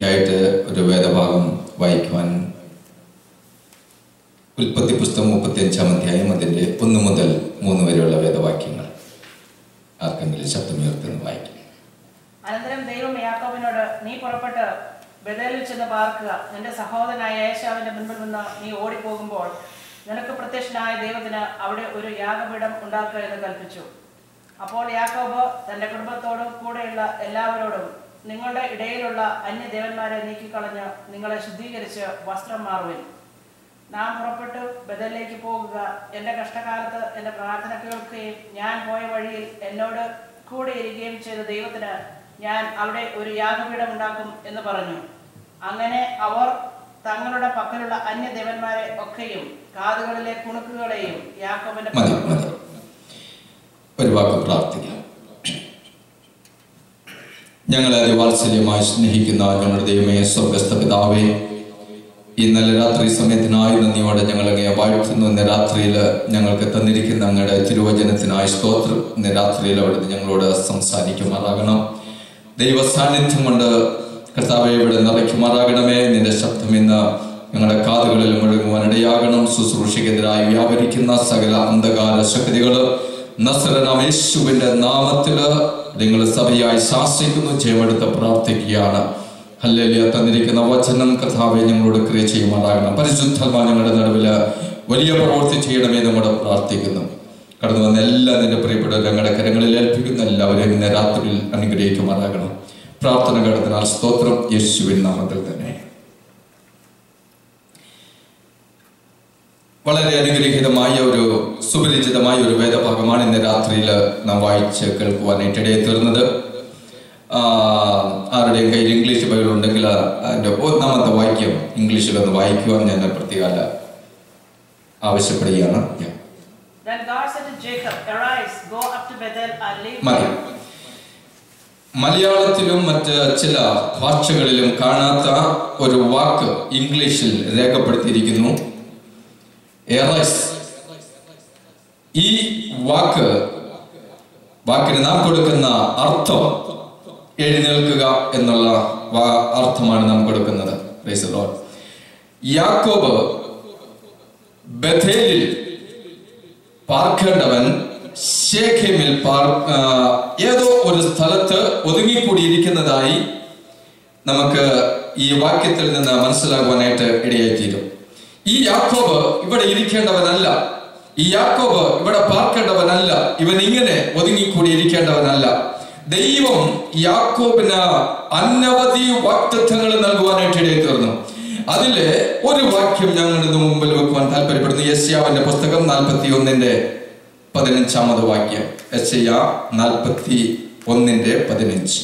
ആയിട്ട് ഒരു വേദഭാഗം വായിക്കുവാൻ ഉൽപ്പത്തി പുസ്തകം മുപ്പത്തി അഞ്ചാം അധ്യായം അതിൻ്റെ ഒന്ന് മുതൽ മൂന്ന് വരെയുള്ള വേദവാക്യങ്ങൾ ആർക്കെങ്കിലും ശബ്ദമുയർത്തുന്ന വായിക്കും അനന്തരം ദൈവം യാക്കോബിനോട് നീ പുറപ്പെട്ട് ബദലിൽ ചെന്ന് പാർക്കുക നിന്റെ സഹോദരനായ യേശാവിന്റെ മുൻപിൽ നിന്ന് നീ ഓടിപ്പോകുമ്പോൾ നിനക്ക് പ്രത്യക്ഷനായ ദൈവത്തിന് അവിടെ ഒരു യാഗപീഠം ഉണ്ടാക്കുക എന്ന് കൽപ്പിച്ചു അപ്പോൾ യാക്കോബ് തന്റെ കുടുംബത്തോടും കൂടെയുള്ള എല്ലാവരോടും നിങ്ങളുടെ ഇടയിലുള്ള അന്യദേവന്മാരെ നീക്കിക്കളഞ്ഞ് നിങ്ങളെ ശുദ്ധീകരിച്ച് വസ്ത്രം മാറുവിൻ നാം പുറപ്പെട്ടു ബദലിലേക്ക് പോകുക എൻ്റെ കഷ്ടകാലത്ത് എൻ്റെ പ്രാർത്ഥന കേൾക്കുകയും ഞാൻ പോയ വഴിയിൽ എന്നോട് കൂടെ ഇരിക്കുകയും ചെയ്ത ദൈവത്തിന് ഞാൻ അവിടെ ഒരു യാഗപീഠം ഉണ്ടാക്കും എന്ന് പറഞ്ഞു അങ്ങനെ അവർ തങ്ങളുടെ പക്കലുള്ള അന്യദേവന്മാരെ ഒക്കെയും കാതുകളിലെ കുണുക്കുകളെയും യാക്കോബിന്റെ മതി പക്കൽ മതി ഒരു വാക്ക് പ്രാർത്ഥിക്കാം ഞങ്ങളെ അതിവാത്സല്യമായി സ്നേഹിക്കുന്ന ഞങ്ങളുടെ ദൈവമേ സ്വർഗസ്ഥ പിതാവേ ഈ നല്ല രാത്രി സമയത്തിനായി നന്ദിയോടെ ഞങ്ങൾ അങ്ങയെ വാഴ്ത്തുന്നു ഇന്ന് രാത്രിയിൽ ഞങ്ങൾക്ക് തന്നിരിക്കുന്ന അങ്ങയുടെ തിരുവചനത്തിനായി സ്തോത്രം ഇന്ന് രാത്രിയിൽ അവിടുന്ന് ഞങ്ങളോട് സംസാരിക്കുമാറാകണം ദൈവ സാന്നിധ്യം കൊണ്ട് കർത്താവെ ഇവിടെ നിറയ്ക്കുമാറാകണമേ നിന്റെ ശബ്ദം ഇന്ന് ഞങ്ങളുടെ കാതുകളിൽ മുഴങ്ങുവാനിടയാകണം ശുശ്രൂഷയ്ക്കെതിരായി വ്യാപരിക്കുന്ന സകല അന്ധകാര ശക്തികൾ നസ്രനാം യേശുവിന്റെ നാമത്തില് നിങ്ങൾ സഭയായി ശാസിക്കുന്നു ജയമെടുത്ത് പ്രാർത്ഥിക്കുകയാണ് ഹല്ലേലിയ തന്നിരിക്കുന്ന വചനം കഥാവെ ഞങ്ങളോട് ക്രിയ ചെയ്യുമാറാകണം പരിശുദ്ധമാ ഞങ്ങളുടെ നടുവിൽ വലിയ പ്രവൃത്തി ചെയ്യണമേ നമ്മുടെ പ്രാർത്ഥിക്കുന്നു കടന്നു വന്ന എല്ലാ നിന്റെ പ്രിയപ്പെട്ട ഞങ്ങളുടെ കരങ്ങളിൽ ഏൽപ്പിക്കുന്ന എല്ലാവരെയും ഇന്ന് രാത്രിയിൽ അനുഗ്രഹിക്കുമാറാകണം പ്രാർത്ഥന കടന്നാൽ സ്തോത്രം യേശുവിൻ നാമത്തിൽ തന്നെ വളരെ അനുഗ്രഹീതമായ ഒരു സുപരിചിതമായ ഒരു വേദഭാഗമാണ് ഇന്ന് രാത്രിയിൽ നാം വായിച്ച് കേൾക്കുവാനായിട്ട് ഇടയെ തീർന്നത് ആ, ആരുടെയും കയ്യിൽ ഇംഗ്ലീഷ് ബൈബിൾ ഉണ്ടെങ്കിൽ അതിന്റെ ഒന്നാമത്തെ വാക്യം ഇംഗ്ലീഷിൽ ഒന്ന് വായിക്കുവാൻ ഞാൻ പ്രത്യേക ആവശ്യപ്പെടുകയാണ് Yeah. Then God said to Jacob, Arise, go up to Bethel and leave മതി there. മലയാളത്തിലും മറ്റ് ചില ഭാഷകളിലും കാണാത്ത ഒരു വാക്ക് ഇംഗ്ലീഷിൽ രേഖപ്പെടുത്തിയിരിക്കുന്നു എറൈസ് ഈ വാക്ക് വാക്കിന് നാം കൊടുക്കുന്ന അർത്ഥം എഴുന്നേൽക്കുക എന്നുള്ള വാ- അർത്ഥമാണ് നാം കൊടുക്കുന്നത് Praise the Lord. യാക്കോബ് ബഥേലിൽ പാർക്കേണ്ടവൻ ശേഖേമിൽ പാർ ആ, ഏതോ ഒരു സ്ഥലത്ത് ഒതുങ്ങിക്കൂടിയിരിക്കുന്നതായി നമുക്ക് ഈ വാക്യത്തിൽ നിന്ന് മനസ്സിലാക്കുവാനായിട്ട് ഇടയായിത്തീരും ഈ യാക്കോബ് ഇവിടെ ഇരിക്കേണ്ടവനല്ല ഈ യാക്കോബ് ഇവിടെ പാർക്കേണ്ടവനല്ല ഇവൻ ഇങ്ങനെ ഒതുങ്ങിക്കൂടി ഇരിക്കേണ്ടവനല്ല ദൈവം യാക്കോബിന് അനവധി വാക്തത്വങ്ങൾ നൽകുവാനായിട്ട് ഇടയിൽ തീർന്നു അതിലെ ഒരു വാക്യം ഞങ്ങളുടെ മുമ്പിൽ വെക്കുവാൻ താല്പര്യപ്പെടുന്നു യസ്യാവിന്റെ പുസ്തകം നാൽപ്പത്തി ഒന്നിന്റെ പതിനഞ്ചാമത് വാക്യം യശയ്യ നാൽപ്പത്തി ഒന്നിന്റെ പതിനഞ്ച്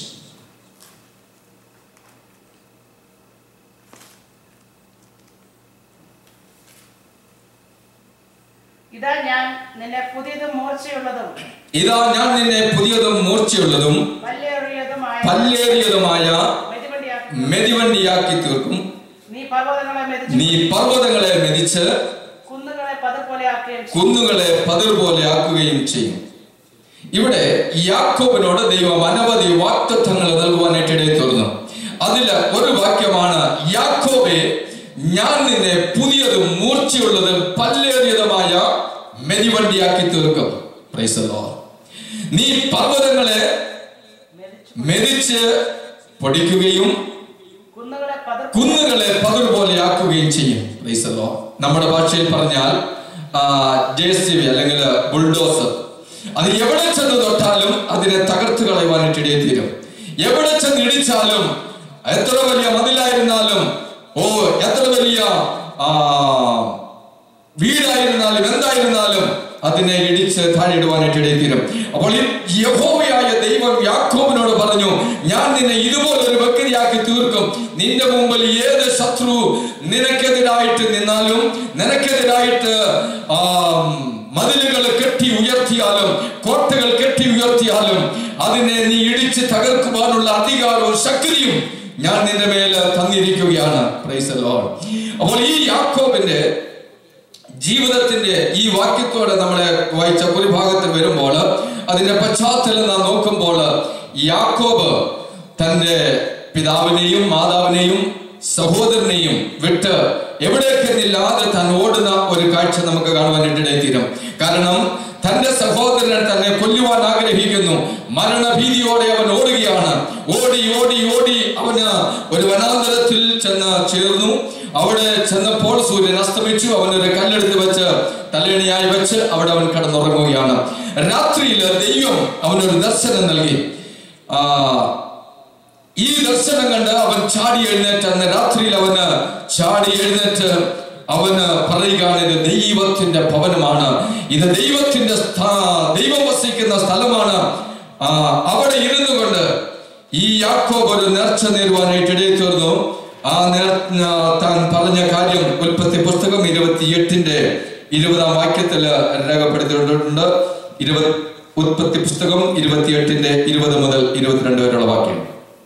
ഇതാ ഞാൻ നിന്നെ പുതിയതും മൂർച്ചയുള്ളതും ഇതാ ഞാൻ നിന്നെ പുതിയതും മൂർച്ചയുള്ളതും പല്ലേറിയതുമായ പല്ലേറിയതുമായ മെതിവണ്ടിയാക്കി മെതിവണ്ടിയാക്കി തീർക്കും നീ പർവ്വതങ്ങളെ മെതിച്ചു നീ പർവ്വതങ്ങളെ മെതിച്ച് കുന്നുകളെ പതിർ പോലെ ആക്കുകയും ചെയ്യും. കുന്നുകളെ പതിർ പോലെ ആക്കുകയും ചെയ്യും ഇവിടെ യാക്കോബിനോട് ദൈവം അനവധി വാക്തത്വങ്ങൾ നൽകുവാനായിട്ട് ഇടയിൽ തീർന്നു അതില് ഒരു വാക്യമാണ് യാക്കോബെ ഞാൻ നിന്നെ പുതിയതും മൂർച്ചയുള്ളതും പല്ലേറിയതുമായ മെതിവണ്ടിയാക്കി തീർക്കും Praise the Lord. നീ പർവ്വതങ്ങളെ മെതിച്ചു മെതിച്ച് പൊടിക്കുകയും കുന്നുകളെ പതിർ കുന്നുകളെ പതിർ പോലെ ആക്കുകയും ചെയ്യും Praise the Lord. നമ്മുടെ ഭാഷയിൽ പറഞ്ഞാൽ ജെ സി ബി അല്ലെങ്കിൽ ബുൾഡോസർ അത് എവിടെ ചെന്ന് തൊട്ടാലും അതിനെ തകർത്ത് കളയുവാനായിട്ട് ഇടയിൽ തീരും എവിടെ ചെന്ന് ഇടിച്ചാലും എത്ര വലിയ മതിലായിരുന്നാലും ഓ എത്ര വലിയ ആ, വീടായിരുന്നാലും എന്തായിരുന്നാലും അതിനെ ഇടിച്ച് താഴെയിടുവാനായിട്ട് ഇടയിൽ തീരും അപ്പോൾ ഈ യഹോവയായ ദൈവം യാക്കോബിനോട് പറഞ്ഞു ഞാൻ നിന്നെ ഇതുപോലെ ഒരു വ്യക്തിയാക്കി തീർക്കും നിന്റെ മുമ്പിൽ ഏത് ശത്രു നിനക്കെതിരായിട്ട് നിന്നാലും നിനക്കെതിരായിട്ട് ആ മതിലുകൾ കെട്ടി ഉയർത്തിയാലും കോട്ടകൾ കെട്ടി ഉയർത്തിയാലും അതിനെ നീ ഇടിച്ച് തകർക്കുവാനുള്ള അധികാരവും ശക്തിയും ഞാൻ നിന്റെ മേൽ തന്നിരിക്കുകയാണ് പ്രൈസ് the Lord. അപ്പോൾ ഈ യാക്കോബിന്റെ ജീവിതത്തിന്റെ ഈ വാക്യത്തോടെ നമ്മളെ വായിച്ച ഒരു ഭാഗത്തിൽ വരുമ്പോൾ അതിന്റെ പശ്ചാത്തലം നാം നോക്കുമ്പോൾ യാക്കോബ് തന്റെ പിതാവിനെയും മാതാവിനെയും സഹോദരനെയും വിട്ട് എവിടേക്കെന്നില്ലാതെ താൻ ഓടുന്ന ഒരു കാഴ്ച നമുക്ക് കാണുവാനിടയിൽ തീരും കാരണം തന്റെ സഹോദരൻ തന്നെ കൊല്ലുവാൻ ആഗ്രഹിക്കുന്നു മരണഭീതിയോടെ അവൻ ഓടുകയാണ് ഓടി ഓടി ഓടി അവന് ഒരു വനാന്തരത്തിൽ ചെന്ന് ചേർന്നു അവിടെ ചെന്നപ്പോൾ സൂര്യൻ അസ്തമിച്ചു അവൻ ഒരു കല്ലെടുത്ത് വെച്ച് തലേണിയായി വെച്ച് അവിടെ അവൻ കിടന്നുറങ്ങുകയാണ് രാത്രിയിൽ ദൈവം അവനൊരു ദർശനം നൽകി ആ ഈ ദർശനം കണ്ട് അവൻ ചാടി എഴുന്നേറ്റ് അന്ന് രാത്രിയിൽ അവന് ചാടി എഴുന്നേറ്റ് അവന് പറയുകയാണ് ഇത് ദൈവത്തിന്റെ ഭവനമാണ് ഇത് ദൈവത്തിന്റെ സ്ഥാ- ദൈവം വസിക്കുന്ന സ്ഥലമാണ് ആ അവിടെ ഇരുന്നു കൊണ്ട് ഈ യാക്കോബ് ഒരു നേർച്ച നേരുവാനായിട്ട് ഇടയിൽ തീർന്നു ആ നേർ ആ, താൻ പറഞ്ഞ കാര്യം ഉൽപ്പത്തി പുസ്തകം ഇരുപത്തി എട്ടിന്റെ ഇരുപതാം വാക്യത്തിൽ രേഖപ്പെടുത്തിയിട്ടുണ്ട് ഇരുപത് ഉൽപ്പത്തി പുസ്തകം ഇരുപത്തിയെട്ടിന്റെ ഇരുപത് മുതൽ ഇരുപത്തിരണ്ട് വരെയുള്ള വാക്യം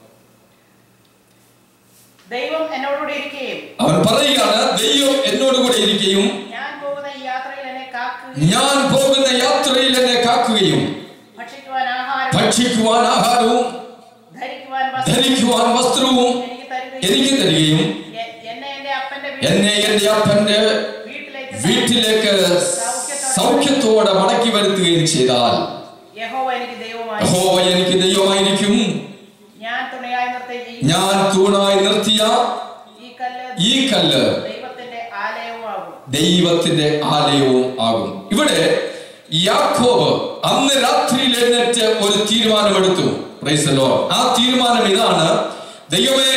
ദൈവം എന്നോടുകൂടി ഇരിക്കുകയും അവൻ പറയുകയാണ് ദൈവം എന്നോടുകൂടെ ഇരിക്കുകയും ഞാൻ പോകുന്ന ഈ യാത്രയിൽ എന്നെ കാക്കുകയും ഞാൻ പോകുന്ന യാത്രയിൽ എന്നെ കാക്കുകയും ഭക്ഷിക്കുവാൻ ആഹാരം ഭക്ഷിക്കുവാൻ ആഹാരവും ധരിക്കുവാൻ വസ്ത്രം ധരിക്കുവാൻ വസ്ത്രവും എനിക്ക് തരുകയും എനിക്ക് തരികയും എ- എന്നെ എന്റെ അപ്പന്റെ വീട്ടിൽ എന്നെ എന്റെ അപ്പന്റെ വീട്ടിലേക്ക് വീട്ടിലേക്ക് സൗഖ്യത്തോടെ മടക്കി വരുത്തുകയും ചെയ്താൽ യഹോവ എനിക്ക് ദൈവമായി യഹോവ എനിക്ക് ദൈവമായിരിക്കും ഞാൻ തുണയായി നിർത്തിയ ഈ- ഞാൻ തൂണായി നിർത്തിയ ഈ കല്ല് ഈ കല്ല് ദൈവത്തിന്റെ ആലയവുമാകും ദൈവത്തിന്റെ ആലയവും ആകും ഇവിടെ യാക്കോബ് അന്ന് രാത്രിയിൽ എഴുന്നേറ്റ് ഒരു തീരുമാനമെടുത്തു Praise the Lord. ആ തീരുമാനം ഇതാണ് ദൈവമേ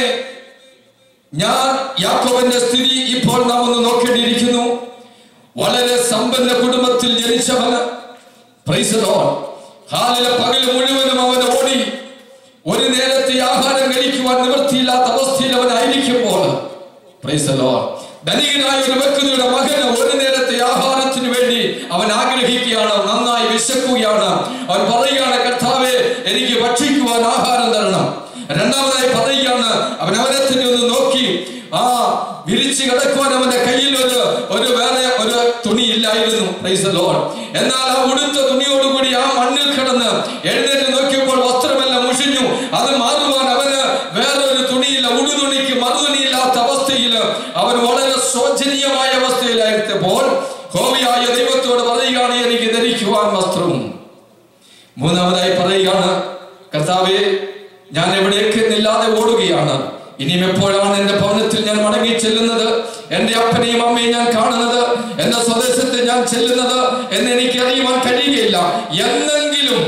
ഞാൻ യാക്കോബിന്റെ സ്ഥിതി ഇപ്പോൾ നാം ഒന്ന് നോക്കേണ്ടിയിരിക്കുന്നു വളരെ സമ്പന്ന കുടുംബത്തിൽ ജനിച്ചവന് Praise the Lord. ഹാലിലെ പകല് മുഴുവനും അവൻ ഓടി ഒരു നേരത്തെ ആഹാരം കഴിക്കുവാൻ നിവൃത്തിയില്ലാത്ത അവസ്ഥയിൽ അവനായിരിക്കുമ്പോൾ Praise the Lord. ധനികനായ ഒരു വ്യക്തിയുടെ മകന് ഒരു നേരത്തെ ആഹാരത്തിന് വേണ്ടി അവൻ ആഗ്രഹിക്കുകയാണ് നന്നായി വിശക്കുകയാണ് അവൻ പറയുകയാണ് കർത്താവെ എനിക്ക് ഭക്ഷിക്കുവാൻ ആഹാരം തരണം രണ്ടാമതായി പറയുകയാണ് അവൻ അവനെ തന്നെ ഒന്ന് നോക്കി ആ വിരിച്ചു കിടക്കുവാൻ അവന്റെ കയ്യിൽ ഒരു ഒരു വേറെ ഒരു തുണി ഇല്ലായിരുന്നു Praise the Lord. എന്നാൽ ആ ഉടുത്ത തുണിയോടുകൂടി ആ മണ്ണിൽ കിടന്ന് എഴുന്നേറ്റ് നോക്കിയപ്പോൾ വസ്ത്രമെല്ലാം മുഷിഞ്ഞു അത് മാറുവാൻ അവന് വേറൊരു തുണിയില്ല ഉടുതുണിക്ക് മറുതുണിയില്ലാത്ത അവസ്ഥയിൽ അവൻ വളരെ ശോചനീയമായ അവസ്ഥയിലായിരുന്നപ്പോൾ കോവിയായ ദൈവത്തോട് പറയുകയാണ് എനിക്ക് ധരിക്കുവാൻ വസ്ത്രവും മൂന്നാമതായി പറയുകയാണ് കർത്താവെ ഞാൻ എവിടേക്ക് നില്ലാതെ ഓടുകയാണ് ഇനിയും എപ്പോഴാണ് എന്റെ ഭവനത്തിൽ ഞാൻ മടങ്ങി ചെല്ലുന്നത് എന്റെ അപ്പനെയും അമ്മയും ഞാൻ കാണുന്നത് എന്റെ സ്വദേശത്ത് ഞാൻ ചെല്ലുന്നത് എന്ന് എനിക്ക് അറിയുവാൻ കഴിയുകയില്ല എന്നെങ്കിലും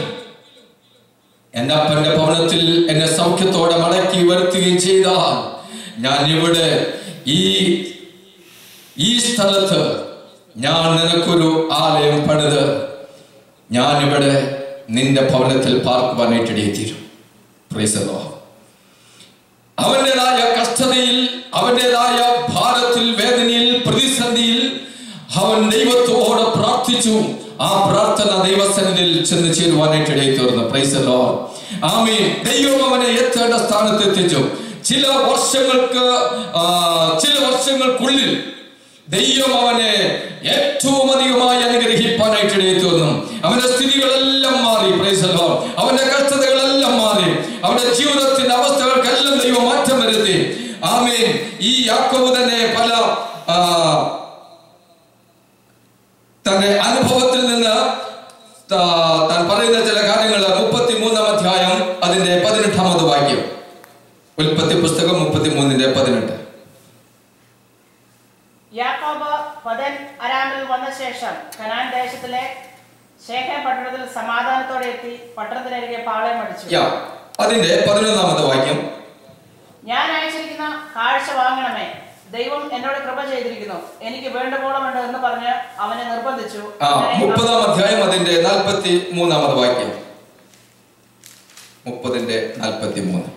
എന്റെ അപ്പന്റെ ഭവനത്തിൽ എന്നെ സൗഖ്യത്തോടെ മടക്കി വരുത്തുകയും ചെയ്താൽ ഞാൻ ഇവിടെ ഈ ഈ സ്ഥലത്ത് ഞാൻ നിനക്കൊരു ആലയം പണിത് ഞാനിവിടെ നിന്റെ ഭവനത്തിൽ പാർക്കുവാനായിട്ട് ഇടയെത്തീരും Praise the Lord. അവന്റേതായ കഷ്ടതയിൽ അവന്റേതായ ഭാരത്തിൽ വേദനയിൽ പ്രതിസന്ധിയിൽ അവൻ ദൈവത്തോട് പ്രാർത്ഥിച്ചു ആ പ്രാർത്ഥന ദൈവസന്നിധിയിൽ ചെന്ന് ചേരുവാനായിട്ട് ഇടയിൽ തീർന്നു പ്രൈസ് ആമീൻ ദൈവം അവനെ എത്തേണ്ട സ്ഥാനത്ത് എത്തിച്ചു ചില വർഷങ്ങൾക്ക് ആ, ചില വർഷങ്ങൾക്കുള്ളിൽ ദൈവം അവനെ ഏറ്റവും അധികമായി അനുഗ്രഹിപ്പാനായിട്ട് ഇടയിൽ തീർന്നു അവന്റെ സ്ഥിതികളെല്ലാം മാറി praise the Lord. അവന്റെ കഷ്ടതകളെല്ലാം മാറി അവന്റെ ജീവിതത്തിന്റെ അവസ്ഥകൾക്കെല്ലാം ദൈവം മാറ്റം വരുത്തി ആമേൻ ഈ യാക്കോബ് തന്നെ പല ആ, തന്റെ അനുഭവത്തിൽ നിന്ന് താ- താൻ പറയുന്ന ചില കാര്യങ്ങൾ മുപ്പത്തി മൂന്നാം അധ്യായം അതിന്റെ പതിനെട്ടാമത് വാക്യം ഉൽപ്പത്തി പുസ്തകം മുപ്പത്തി മൂന്നിന്റെ പതിനെട്ട് യാക്കോബ് പതൻ അരാമിൽ വന്ന ശേഷം കനാൻ ദേശത്തിലെ ശേഖരം പട്ടണത്തിൽ സമാധാനത്തോടെ എത്തി പട്ടണത്തിനരികെ പാളയം അടിച്ചു യാ അതിന്റെ പതിനൊന്നാമത് വാക്യം ഞാൻ അയച്ചിരിക്കുന്ന കാഴ്ച വാങ്ങണമേ ദൈവം എന്നോട് കൃപ ചെയ്തിരിക്കുന്നു എനിക്ക് വേണ്ടുവോളമുണ്ട് എന്ന് പറഞ്ഞ് അവനെ നിർബന്ധിച്ചു ആ അങ്ങനെ അവൻ- മുപ്പതാം അധ്യായം അതിന്റെ നാൽപ്പത്തി മൂന്നാമത് വാക്യം മുപ്പതിന്റെ നാൽപ്പത്തി മൂന്ന്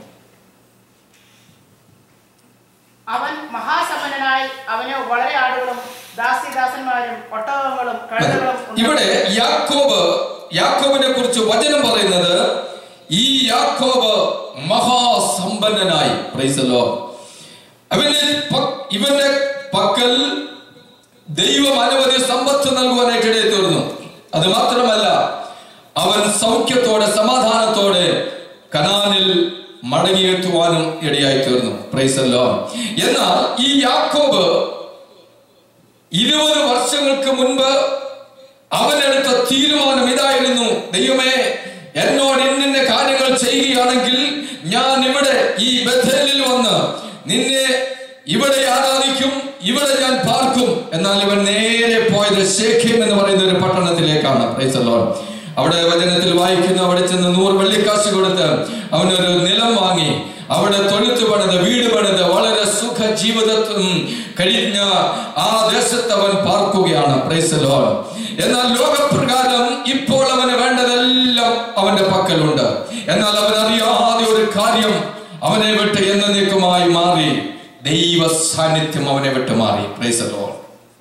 അവൻ മഹാസമ്പന്നനായി അവന് വളരെ ആടുകളും ദാസിദാസന്മാരും ഒട്ടകങ്ങളും കഴുതകളും ഉണ്ട്. ഇവിടെ യാക്കോബ് യാക്കോബിനെ കുറിച്ച് വചനം പറയുന്നത് ഈ യാക്കോബ് മഹാസമ്പന്നനായി പ്രൈസലോ അവന് പ- ഇവന്റെ പക്കൽ ദൈവം അനവധി സമ്പത്ത് നൽകുവാനായിട്ട് ഇടയിൽ തീർന്നു അത് മാത്രമല്ല അവൻ സൗഖ്യത്തോടെ സമാധാനത്തോടെ കനാനിൽ മടങ്ങിയെത്തുവാനും ഇടയായി തീർന്നു പ്രൈസല്ലോ എന്നാൽ ഈ യാക്കോബ് ഇരുപത് വർഷങ്ങൾക്ക് മുൻപ് അവനെടുത്ത തീരുമാനം ഇതായിരുന്നു ദൈവമേ എന്നോട് ഇന്നിന്ന കാര്യങ്ങൾ ചെയ്യുകയാണെങ്കിൽ ഞാൻ ഇവിടെ ഈ ബഥേലിൽ വന്ന് നിന്നെ ഇവിടെ ആരാധിക്കും ഇവിടെ ഞാൻ പാർക്കും എന്നാൽ ഇവൻ നേരെ പോയത് ശേഖ്യം എന്ന് പറയുന്ന ഒരു പട്ടണത്തിലേക്കാണ് Praise the Lord. അവിടെ വചനത്തിൽ വായിക്കുന്നു അവിടെ ചെന്ന് നൂറ് വെള്ളിക്കാശ് കൊടുത്ത് അവനൊരു നിലം വാങ്ങി അവിടെ തൊഴുത്ത് പണിത് വീട് പണിത് വളരെ സുഖ ജീവിതത്തും കഴിഞ്ഞ ആ ദേശത്ത് അവൻ പാർക്കുകയാണ് Praise the Lord. എന്നാൽ ലോകപ്രകാരം ഇപ്പോൾ അവന് വേണ്ടതെല്ലാം അവന്റെ പക്കലുണ്ട് എന്നാൽ അവൻ അറിയാതെ ഒരു കാര്യം അവനെ വിട്ട് എന്നേക്കുമായി മാറി ദൈവ സാന്നിധ്യം അവനെ വിട്ട് മാറി Praise the Lord.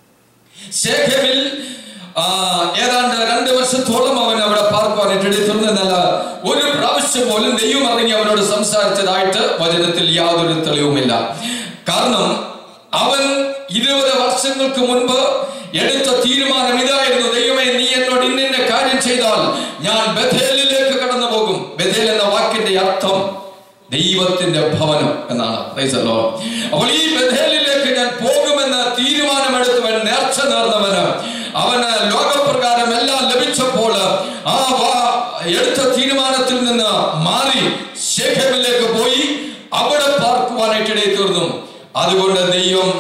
ശേഖമിൽ ആ, ഏതാണ്ട് രണ്ട് വർഷത്തോളം അവൻ അവിടെ പാർക്കുവാനായിട്ട് എടുത്തിരുന്നു എന്നാൽ ഒരു പ്രാവശ്യം പോലും ദൈവം ഇറങ്ങി അവനോട് സംസാരിച്ചതായിട്ട് വചനത്തിൽ യാതൊരു തെളിവുമില്ല കാരണം അവൻ ഇരുപത് വർഷങ്ങൾക്ക് മുൻപ് എടുത്ത തീരുമാനം ഇതായിരുന്നു ദൈവമേ നീ എന്നോട് ഇന്നിന്ന കാര്യം ചെയ്താൽ ഞാൻ ബഥേലിലേക്ക് കടന്നു പോകും ബഥേൽ എന്ന വാക്കിന്റെ അർത്ഥം ദൈവത്തിന്റെ ഭവനം എന്നാണ് Praise the Lord. അപ്പോൾ ഈ ബഥേലിലേക്ക് ഞാൻ പോകുമെന്ന് തീരുമാനമെടുത്തവൻ നേർച്ച നേർന്നവന് അവന് ലോകപ്രകാരം എല്ലാം ലഭിച്ചപ്പോൾ ആ വാ- എടുത്ത തീരുമാനത്തിൽ നിന്ന് മാറി ശേഖമിലേക്ക് പോയി അവിടെ പാർക്കുവാനായിട്ട് ഇടയിൽ തീർന്നു അതുകൊണ്ട് ദൈവം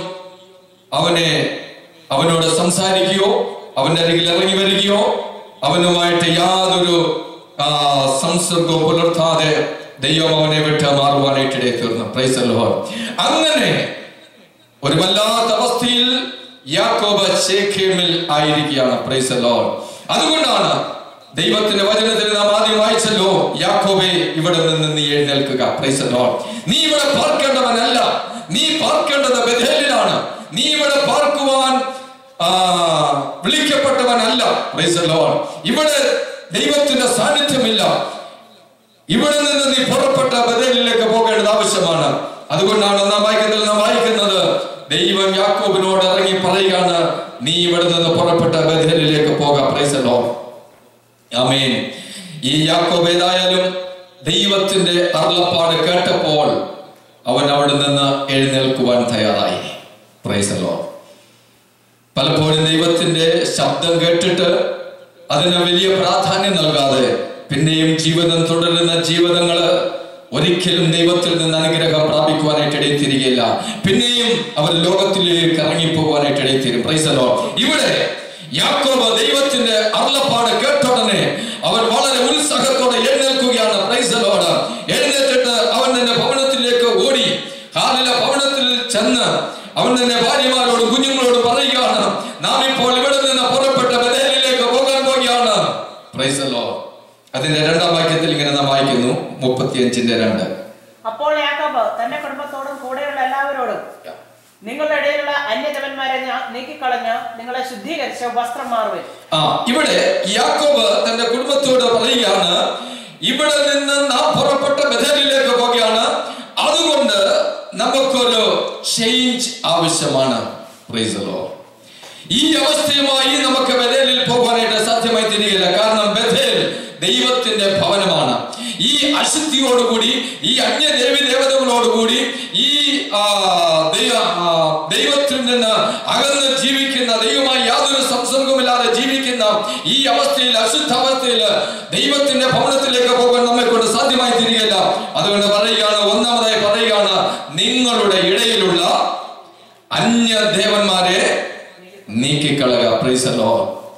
അവനെ അവനോട് സംസാരിക്കുകയോ അവന്റെ അരികിൽ ഇറങ്ങി വരികയോ അവനുമായിട്ട് യാതൊരു ആ, സംസർഗവും പുലർത്താതെ ദൈവം അവനെ വിട്ട് മാറുവാനായിട്ട് ഇടയിൽ തീർന്നു Praise the Lord. അങ്ങനെ ഒരു വല്ലാത്ത അവസ്ഥയിൽ യാക്കോബ് ശേഖേമിൽ ആയിരിക്കുകയാണ് Praise the Lord. അതുകൊണ്ടാണ് ദൈവത്തിന്റെ വചനത്തിൽ നാം ആദ്യം വായിച്ചല്ലോ യാക്കോബെ ഇവിടെ നിന്ന് നീ എഴുന്നേൽക്കുക Praise the Lord. നീ ഇവിടെ പാർക്കേണ്ടവനല്ല നീ പാർക്കേണ്ടത് ബഥേലിലാണ് നീ ഇവിടെ പാർക്കുവാൻ ആ, വിളിക്കപ്പെട്ടവനല്ല Praise the Lord. ഇവിടെ ദൈവത്തിന്റെ സാന്നിധ്യമില്ല ഇവിടെ നിന്ന് നീ പുറപ്പെട്ട ബദലിലേക്ക് പോകേണ്ടത് ആവശ്യമാണ് അതുകൊണ്ടാണ് നാം വായിക്കുന്നതിൽ നാം വായിക്കുന്നത് ദൈവം യാക്കോബിനോട് ഇറങ്ങി പറയുകയാണ് നീ ഇവിടെ നിന്ന് പുറപ്പെട്ട ബദലിലേക്ക് പോകാം പ്രൈസലോ ആമേൻ ഈ യാക്കോബ് ഏതായാലും ദൈവത്തിന്റെ അരുളപ്പാട് കേട്ടപ്പോൾ അവൻ അവിടെ നിന്ന് എഴുന്നേൽക്കുവാൻ തയ്യാറായി പ്രൈസലോ പലപ്പോഴും ദൈവത്തിന്റെ ശബ്ദം കേട്ടിട്ട് അതിന് വലിയ പ്രാധാന്യം നൽകാതെ പിന്നെയും ജീവിതം തുടരുന്ന ജീവിതങ്ങള് ഒരിക്കലും ദൈവത്തിൽ നിന്ന് അനുഗ്രഹം പ്രാപിക്കുവാനായിട്ട് ഇടയിത്തിരികയില്ല പിന്നെയും അവർ ലോകത്തിലേക്ക് ഇറങ്ങിപ്പോകുവാനായിട്ട് ഇടയിത്തീരും പ്രൈസലോ ഇവിടെ യാക്കോബ് ദൈവത്തിന്റെ അരുളപ്പാട് കേട്ടുടനെ അവൻ വളരെ ഉത്സാഹത്തോടെ എഴുന്നേൽക്കുകയാണ് പ്രൈസലോട് എഴുന്നേറ്റിട്ട് അവൻ തന്റെ ഭവനത്തിലേക്ക് ഓടി ഹാലിലെ ഭവനത്തിൽ ചെന്ന് അവൻ തന്നെ ഭാര്യമാരോടും കുഞ്ഞുങ്ങളോടും പറയുകയാണ് നാം ഇപ്പോൾ ഇവിടെ നിന്ന് പുറപ്പെട്ട ബദേലിലേക്ക് പോകാൻ പോവുകയാണ് പ്രൈസലോ അതിന്റെ രണ്ടാം വാക്യത്തിൽ ഇങ്ങനെ നാം വായിക്കുന്നു മുപ്പത്തിയഞ്ചിന്റെ രണ്ട് അപ്പോൾ യാക്കോബ് തന്റെ കുടുംബത്തോടും കൂടെയുള്ള എല്ലാവരോടും നിങ്ങളുടെ ഇടയിലുള്ള അന്യദേവന്മാരെ ഞാൻ നീക്കിക്കളഞ്ഞ് നിങ്ങളെ ശുദ്ധീകരിച്ച് വസ്ത്രം മാറുവിൻ ആ ഇവിടെ യാക്കോബ് തന്റെ കുടുംബത്തോട് പറയുകയാണ് ഇവിടെ നിന്ന് നാം പുറപ്പെട്ട ബദലിലേക്ക് പോവുകയാണ് അതുകൊണ്ട് നമുക്കൊരു ചേഞ്ച് ആവശ്യമാണ് Praise the Lord. ഈ അവസ്ഥയുമായി നമുക്ക് ബഥേലിൽ പോകാനായിട്ട് സാധ്യമായി തിരികില്ല കാരണം ബഥേൽ ദൈവത്തിന്റെ ഭവനമാണ് ഈ അശുദ്ധിയോടുകൂടി ഈ അന്യദേവി ദേവതകളോടുകൂടി ഈ ആ, ദൈവ- ആ, ദൈവത്തിൽ നിന്ന് അകന്ന് ജീവിക്കുന്ന ദൈവമായി യാതൊരു സംസർഗവുമില്ലാതെ ജീവിക്കുന്ന ഈ അവസ്ഥയിൽ അശുദ്ധ അവസ്ഥയിൽ ദൈവത്തിന്റെ ഭവനത്തിലേക്ക് പോകാൻ നമ്മെ കൊണ്ട് സാധ്യമായി തിരികില്ല അതുകൊണ്ട് പറയുകയാണ് ഒന്നാമതായി പറയുകയാണ് നിങ്ങളുടെ ഇടയിലുള്ള അന്യ ദേവന്മാരെ നീക്കിക്കളയുക പ്രൈസലോ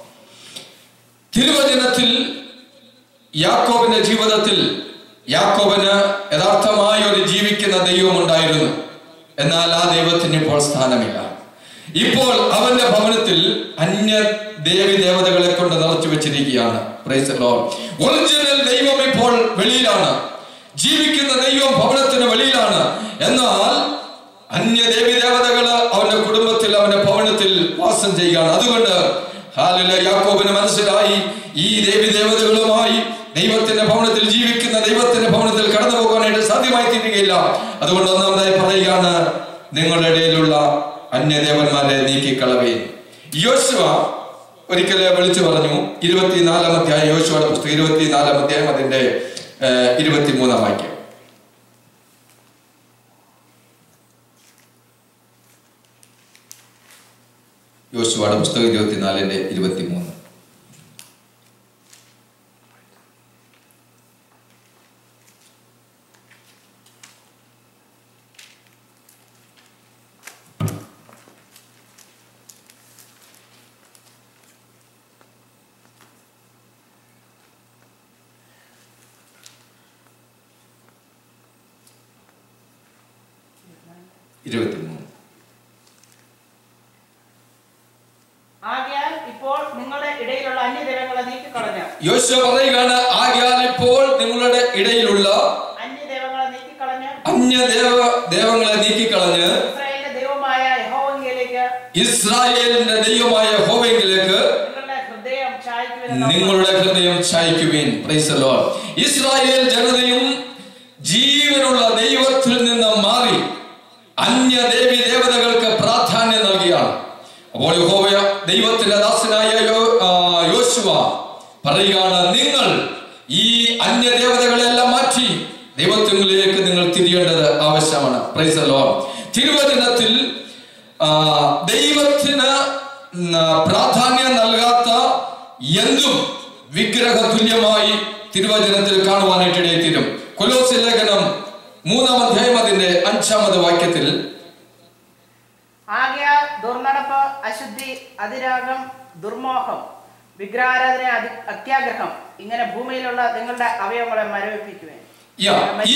തിരുവചനത്തിൽ യാക്കോബിന്റെ ജീവിതത്തിൽ യാക്കോബിന് യഥാർത്ഥമായ ഒരു ജീവിക്കുന്ന ദൈവം ഉണ്ടായിരുന്നു എന്നാൽ ആ ദൈവത്തിന് ഇപ്പോൾ സ്ഥാനമില്ല ഇപ്പോൾ അവന്റെ ഭവനത്തിൽ അന്യ ദേവി ദേവതകളെ കൊണ്ട് നിറച്ചു വെച്ചിരിക്കുകയാണ് പ്രൈസ് ലോർഡ് ഒറിജിനൽ ദൈവം ഇപ്പോൾ വെളിയിലാണ് ജീവിക്കുന്ന ദൈവം ഭവനത്തിന് വെളിയിലാണ് എന്നാൽ അന്യ ദേവി ദേവതകള് അവന്റെ കുടുംബത്തിൽ അവന്റെ ഭവനത്തിൽ വാസം ചെയ്യുകയാണ് അതുകൊണ്ട് ഹാലിലെ യാക്കോബിന് മനസ്സിലായി ഈ ദേവി ദേവതകളുമായി ദൈവത്തിന്റെ ഭവനത്തിൽ ജീവിക്കുന്ന ദൈവത്തിന്റെ ഭവനത്തിൽ കടന്നു പോകാനായിട്ട് സാധ്യമായി തീരുകയില്ല അതുകൊണ്ട് ഒന്നാമതായി പറയുകയാണ് നിങ്ങളുടെ ഇടയിലുള്ള അന്യദേവന്മാരെ നീക്കിക്കളവേ യോശുവ ഒരിക്കലെ വിളിച്ചു പറഞ്ഞു ഇരുപത്തിനാലാം അധ്യായം യോശുവയുടെ പുസ്തകം ഇരുപത്തിനാലാം അധ്യായം അതിന്റെ ഏഹ്, ഇരുപത്തിമൂന്നാം വാക്യം യോശുവയുടെ പുസ്തകം ഇരുപത്തിനാലിന്റെ ഇരുപത്തിമൂന്ന് ഇരുപത്തിമൂന്ന് ആകയാൽ ഇപ്പോൾ നിങ്ങളുടെ ഇടയിലുള്ള അന്യദൈവങ്ങളെ നീക്കിക്കളഞ്ഞ് യോശുവ പറയുകയാണ് ആകയാൽ ഇപ്പോൾ നിങ്ങളുടെ ഇടയിലുള്ള അന്യദൈവങ്ങളെ നീക്കിക്കളഞ്ഞ് അന്യദേവ ദേവങ്ങളെ നീക്കിക്കളഞ്ഞ് ഇസ്രായേലിന്റെ ദൈവമായ യഹോവങ്കിലേക്ക് ഇസ്രായേലിന്റെ ദൈവമായ ഹോവെങ്കിലേക്ക് നിങ്ങളുടെ ഹൃദയം ചായ്ക്കുമെന്ന് നിങ്ങളുടെ ഹൃദയം ചായ്ക്കുവീൻ Praise the Lord. ഇസ്രായേൽ ജനതയും ജീവനുള്ള ദൈവത്തിൽ നിന്ന് മാറി അന്യ ദേവി ദേവതകൾക്ക് പ്രാധാന്യം നൽകിയാണ് അപ്പോൾ യഹോവ ദൈവത്തിന്റെ ദാസനായ യോ- ആ, യോശുവ പറയുകയാണ് നിങ്ങൾ ഈ അന്യ ദേവതകളെല്ലാം മാറ്റി ദൈവത്തിലേക്ക് നിങ്ങൾ തിരിയേണ്ടത് ആവശ്യമാണ് Praise the Lord. തിരുവചനത്തിൽ ആ, ദൈവത്തിന് ഉം, ആ, പ്രാധാന്യം നൽകാത്ത എന്തും വിഗ്രഹ തുല്യമായി തിരുവചനത്തിൽ കാണുവാനായിട്ട് ഇടയെത്തിരും കൊലോസി ലേഖനം മൂന്നാം അധ്യായം അതിന്റെ അഞ്ചാമത് വാക്യത്തിൽ ആകയാൽ ദുർനടപ്പ് അശുദ്ധി അതിരാഗം ദുർമോഹം വിഗ്രഹാരാധന അതി- അത്യാഗ്രഹം ഇങ്ങനെ ഭൂമിയിലുള്ള നിങ്ങളുടെ അവയവങ്ങളെ മരവിപ്പിക്കുവേൻ യാ, ഈ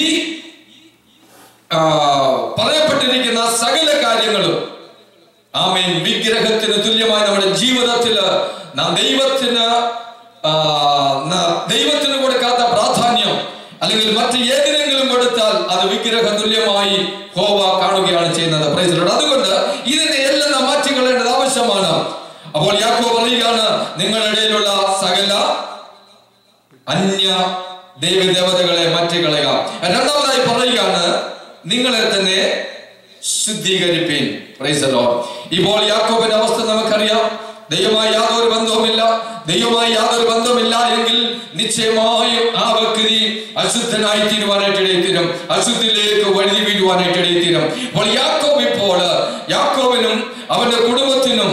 ആ, പറയപ്പെട്ടിരിക്കുന്ന സകല കാര്യങ്ങളും ആമേൻ വിഗ്രഹത്തിന് തുല്യമായി നമ്മുടെ ജീവിതത്തിൽ നാം ദൈവത്തിന് ആ, ന- ദൈവത്തിന് കൊടുക്കാത്ത പ്രാധാന്യം അല്ലെങ്കിൽ മറ്റ് ഏതിനെങ്കിലും കൊടുത്താൽ അത് വിഗ്രഹ തുല്യമായി ഹോവ കാണുകയാണ് ചെയ്യുന്നത് Praise the Lord. അതുകൊണ്ട് ഇതിനെ എല്ലാം നാം മാറ്റിക്കൊള്ളേണ്ടത് ആവശ്യമാണ് അപ്പോൾ യാക്കോ പറയുകയാണ് നിങ്ങളുടെ ഇടയിലുള്ള സകല അന്യ ദേവദേവതകളെ മാറ്റിക്കളയുക രണ്ടാമതായി പറയുകയാണ് നിങ്ങളെ തന്നെ ശുദ്ധീകരിപ്പീൻ Praise the Lord. ഇപ്പോൾ യാക്കോബിന്റെ അവസ്ഥ നമുക്കറിയാം ദൈവമായി യാതൊരു ബന്ധവുമില്ല ദൈവമായി യാതൊരു ബന്ധമില്ല എങ്കിൽ നിശ്ചയമായും ആ വ്യക്തി അശുദ്ധനായി തീരുവാനായിട്ട് ഇടയിത്തീരും അശുദ്ധിയിലേക്ക് വഴുതി വീഴുവാനായിട്ട് ഇടയിത്തീരും അപ്പോൾ യാക്കോബ് ഇപ്പോൾ യാക്കോബിനും അവന്റെ കുടുംബത്തിനും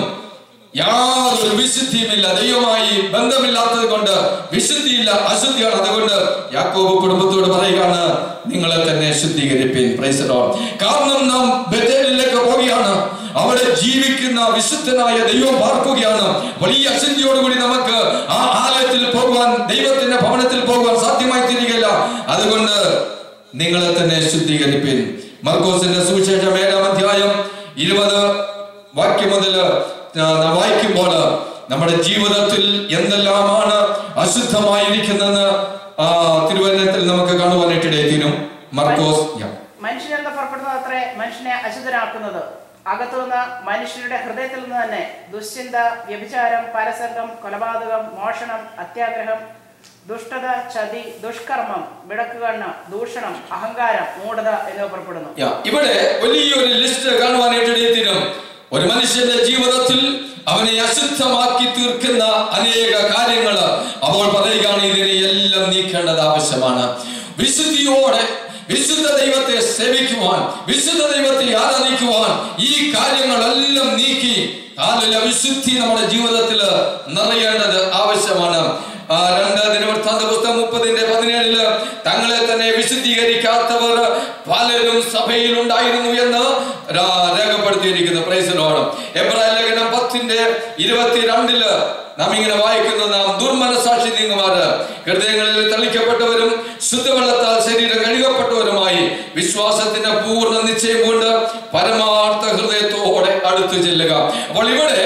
യാതൊരു വിശുദ്ധിയുമില്ല ദൈവമായി ബന്ധമില്ലാത്തത് കൊണ്ട് വിശുദ്ധിയില്ല അശുദ്ധിയാണ് അതുകൊണ്ട് യാക്കോബ് കുടുംബത്തോട് പറയുകയാണ് നിങ്ങളെ തന്നെ ശുദ്ധീകരിപ്പീൻ Praise the Lord. കാരണം നാം ബഥേലിലേക്ക് പോവുകയാണ് അവിടെ ജീവിക്കുന്ന വിശുദ്ധനായ ദൈവം പാർക്കുകയാണ് വലിയ അശുദ്ധിയോടുകൂടി നമുക്ക് ആ ആലയത്തിൽ പോകുവാൻ ദൈവത്തിന്റെ ഭവനത്തിൽ പോകുവാൻ സാധ്യമായി തീരുകയില്ല അതുകൊണ്ട് നിങ്ങളെ തന്നെ ശുദ്ധീകരിപ്പീൻ മർക്കോസിന്റെ സുവിശേഷം ഏഴാം അധ്യായം ഇരുപത് വാക്യം മുതൽ നാം വായിക്കുമ്പോൾ നമ്മുടെ ജീവിതത്തിൽ എന്തെല്ലാമാണ് അശുദ്ധമായിരിക്കുന്നതെന്ന് ആ തിരുവചനത്തിൽ നമുക്ക് കാണുവാനായിട്ട് ഇടയത്തിനും മർക്കോസ് യാ. മനുഷ്യനെന്ന് പുറപ്പെടുന്നത് അത്രേ മനുഷ്യനെ അശുദ്ധനാക്കുന്നത് അകത്തുനിന്ന് മനുഷ്യരുടെ ഹൃദയത്തിൽ നിന്ന് തന്നെ ദുശ്ചിന്ത വ്യഭിചാരം പരസംഗം കൊലപാതകം മോഷണം അത്യാഗ്രഹം ദുഷ്ടത ചതി ദുഷ്കർമ്മം വിടക്കുകണ്ണ് ദൂഷണം അഹങ്കാരം മൂഢത എന്നിവ പുറപ്പെടുന്നു യാ. ഇവിടെ വലിയൊരു ലിസ്റ്റ് കാണുവാനായിട്ട് ഇടയത്തിനും ഒരു മനുഷ്യന്റെ ജീവിതത്തിൽ അവനെ അശുദ്ധമാക്കി തീർക്കുന്ന അനേക കാര്യങ്ങൾ അവൾ പറയുകയാണ് ഇതിനെ എല്ലാം നീക്കേണ്ടത് ആവശ്യമാണ് വിശുദ്ധിയോടെ വിശുദ്ധ ദൈവത്തെ സേവിക്കുവാൻ വിശുദ്ധ ദൈവത്തെ ആരാധിക്കുവാൻ ഈ കാര്യങ്ങളെല്ലാം നീക്കി കാലിലെ വിശുദ്ധി നമ്മുടെ ജീവിതത്തിൽ നിറയേണ്ടത് ആവശ്യമാണ് ആ, രണ്ട് ദിനവൃത്താന്ത പുസ്തകം മുപ്പതിന്റെ പതിനേഴില് തങ്ങളെ തന്നെ വിശുദ്ധീകരിക്കാത്തവർ പലരും സഭയിൽ ഉണ്ടായിരുന്നു എന്ന് രാ- രേഖപ്പെടുത്തിയിരിക്കുന്നു പ്രൈസിനോടും എബ്രായ ലേഖനം പത്തിന്റെ ഇരുപത്തിരണ്ടില് നാം ഇങ്ങനെ വായിക്കുന്നു നാം ദുർമനസാക്ഷി നീങ്ങുമാറ് ഹൃദയങ്ങളിൽ തളിക്കപ്പെട്ടവരും ശുദ്ധവെള്ളത്താൽ ശരീരം കഴുകപ്പെട്ടവരുമായി വിശ്വാസത്തിന്റെ പൂർണ്ണ നിശ്ചയം കൊണ്ട് പരമാർത്ഥ ഹൃദയത്തോടെ അടുത്തു ചെല്ലുക അപ്പോൾ ഇവിടെ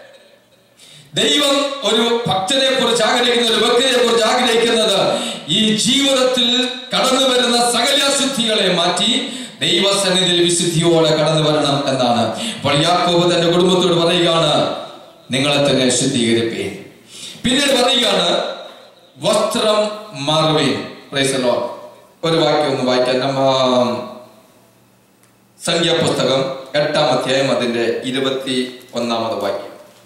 ദൈവം ഒരു ഭക്തനെ കുറിച്ച് ആഗ്രഹിക്കുന്ന ഒരു വ്യക്തിയെ കുറിച്ച് ആഗ്രഹിക്കുന്നത് ഈ ജീവിതത്തിൽ കടന്നു വരുന്ന സകല അശുദ്ധികളെ മാറ്റി ദൈവസന്നിധിയിൽ വിശുദ്ധിയോടെ കടന്നു വരണം എന്നാണ് അപ്പോൾ യാക്കോബ് തന്റെ കുടുംബത്തോട് പറയുകയാണ് നിങ്ങളെ തന്നെ ശുദ്ധീകരിപ്പേ പിന്നീട് പറയുകയാണ് വസ്ത്രം മാറുവേൻ Praise the Lord. ഒരു വാക്യം ഒന്ന് വായിക്കാൻ നമ്മ സംഖ്യാപുസ്തകം എട്ടാം അധ്യായം അതിന്റെ ഇരുപത്തി ഒന്നാമത് വാക്യം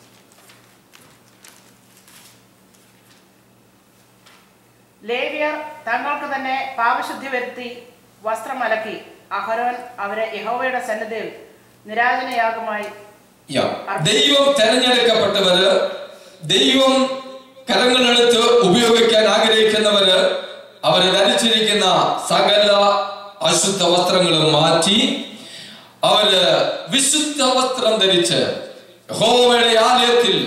ലേവ്യർ തങ്ങൾക്ക് തന്നെ പാപശുദ്ധി വരുത്തി വസ്ത്രം അലക്കി അഹരോൻ അവരെ യഹോവയുടെ സന്നിധിയിൽ നിരാജനയാഗമായി യാ. ദൈവം തെരഞ്ഞെടുക്കപ്പെട്ടവര് ദൈവം കരങ്ങളെടുത്ത് ഉപയോഗിക്കാൻ ആഗ്രഹിക്കുന്നവര് അവര് ധരിച്ചിരിക്കുന്ന സകല അശുദ്ധ വസ്ത്രങ്ങളും മാറ്റി അവര് വിശുദ്ധ വസ്ത്രം ധരിച്ച് യഹോവയുടെ ആലയത്തിൽ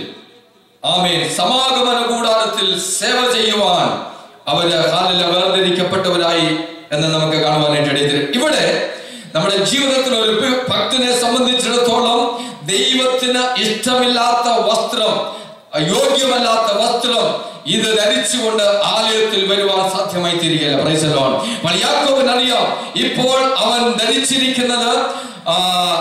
ആമേൻ സമാഗമന കൂടാരത്തിൽ സേവ ചെയ്യുവാൻ അവര് ഹാലിൽ വേർതിരിക്കപ്പെട്ടവരായി എന്ന് നമുക്ക് കാണുവാനായിട്ട് ഇടയിൽ ഇവിടെ നമ്മുടെ ജീവിതത്തിൽ ഒരു ഭ- ഭക്തനെ സംബന്ധിച്ചിടത്തോളം ദൈവത്തിന് ഇഷ്ടമില്ലാത്ത വസ്ത്രം യോഗ്യമല്ലാത്ത വസ്ത്രം ഇത് ധരിച്ചുകൊണ്ട് ആലയത്തിൽ വരുവാൻ സാധ്യമായി തീരുകയില്ല പ്രൈസലോൺ യാക്കോബിന് അറിയാം ഇപ്പോൾ അവൻ ധരിച്ചിരിക്കുന്നത് ആ,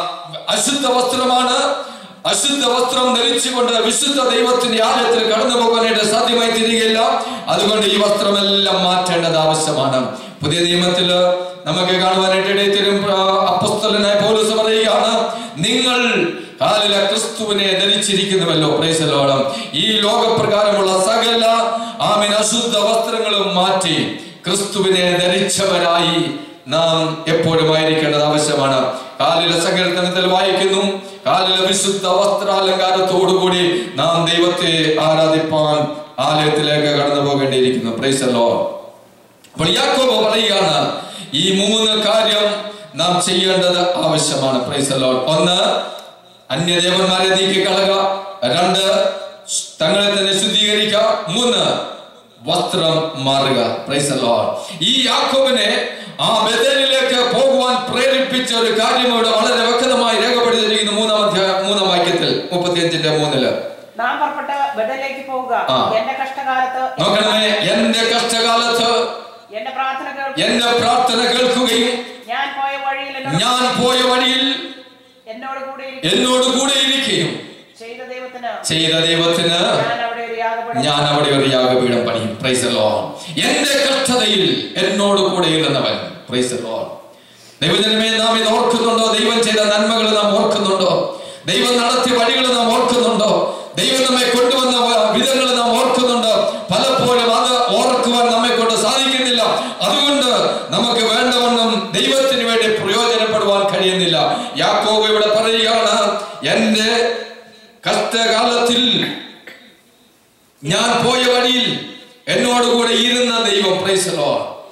അശുദ്ധ വസ്ത്രമാണ് അശുദ്ധ വസ്ത്രം ധരിച്ചുകൊണ്ട് വിശുദ്ധ ദൈവത്തിന്റെ ആലയത്തിൽ കടന്നു പോകാനായിട്ട് സാധ്യമായി തീരുകയില്ല അതുകൊണ്ട് ഈ വസ്ത്രമെല്ലാം മാറ്റേണ്ടത് ആവശ്യമാണ് പുതിയ നിയമത്തിൽ നമുക്ക് കാണുവാനായിട്ട് ഇടയത്തിലും അപ്പസ്തലനായ പോലീസ് പറയുകയാണ് നിങ്ങൾ കാലിലെ ക്രിസ്തുവിനെ ധരിച്ചിരിക്കുന്നുവല്ലോ പ്രൈസലോളം ഈ ലോകപ്രകാരമുള്ള സകല ആമിൻ അശുദ്ധ വസ്ത്രങ്ങളും മാറ്റി ക്രിസ്തുവിനെ ധരിച്ചവരായി നാം എപ്പോഴും ആയിരിക്കേണ്ടത് ആവശ്യമാണ് കാലിലെ സങ്കീർത്തനത്തിൽ വായിക്കുന്നു കാലിലെ വിശുദ്ധ വസ്ത്രാലങ്കാരത്തോടുകൂടി നാം ദൈവത്തെ ആരാധിപ്പാൻ ആലയത്തിലേക്ക് കടന്നു പോകേണ്ടിയിരിക്കുന്നു പ്രൈസല്ലോ അപ്പോൾ യാക്കോബ് പറയുകയാണ് ഈ മൂന്ന് കാര്യം നാം ചെയ്യേണ്ടത് ആവശ്യമാണ് പ്രൈസല്ലോ ഒന്ന് അന്യദേവന്മാരെ നീക്കിക്കളക രണ്ട് തങ്ങളെ തന്നെ ശുദ്ധീകരിക്കുക മൂന്ന് വസ്ത്രം മാറുക പ്രൈസല്ലോ ഈ യാക്കോബിനെ ആ ബദലിലേക്ക് പോകുവാൻ പ്രേരിപ്പിച്ച ഒരു കാര്യം ഇവിടെ വളരെ വ്യക്തമായി രേഖപ്പെടുത്തിയിരിക്കുന്നു മൂന്നാം അധ്യായ മൂന്നാം വാക്യത്തിൽ മുപ്പത്തിയഞ്ചിന്റെ മൂന്നില് നാം പുറപ്പെട്ട് ബദലിലേക്ക് പോവുക ആ. എന്റെ കഷ്ടകാലത്ത് നോക്കണമേ എന്റെ കഷ്ടകാലത്ത് എന്റെ പ്രാർത്ഥന കേൾക്കുക എന്റെ പ്രാർത്ഥന കേൾക്കുകയും ഞാൻ പോയ വഴിയിൽ എന്നോട് ഞാൻ പോയ വഴിയിൽ എന്നോട് കൂടെ ഇരിക്കുക. എന്നോട് കൂടെ ഇരിക്കുകയും ചെയ്ത ദൈവത്തിന് ചെയ്ത ദൈവത്തിന് ഞാൻ അവിടെ ഒരു യാഗപീഠം ഞാൻ അവിടെ ഒരു യാഗപീഠം പണിയും പ്രൈസ് ലോ എന്റെ കഷ്ടതയിൽ എന്നോട് കൂടെ ഇരുന്നവൻ പ്രൈസ് ലോ ദൈവജനമേ നാം ഇത് ഓർക്കുന്നുണ്ടോ ദൈവം ചെയ്ത നന്മകൾ നാം ഓർക്കുന്നുണ്ടോ ദൈവം നടത്തിയ വഴികൾ നാം ഓർക്കുന്നുണ്ടോ ദൈവം നമ്മെ കൊണ്ടുവന്ന വിധങ്ങൾ നാം ഓർക്കുന്നുണ്ട് പലപ്പോഴും അത് ഓർക്കുവാൻ നമ്മെ കൊണ്ട് സാധിക്കുന്നില്ല അതുകൊണ്ട് നമുക്ക് വേണ്ടവണ്ണം ദൈവത്തിന് വേണ്ടി പ്രയോജനപ്പെടുവാൻ കഴിയുന്നില്ല യാക്കോബ് ഇവിടെ പറയുകയാണ് എന്റെ കഷ്ടകാലത്തിൽ ഞാൻ പോയ വഴിയിൽ എന്നോടുകൂടെ ഇരുന്ന ദൈവം പ്രൈസലോ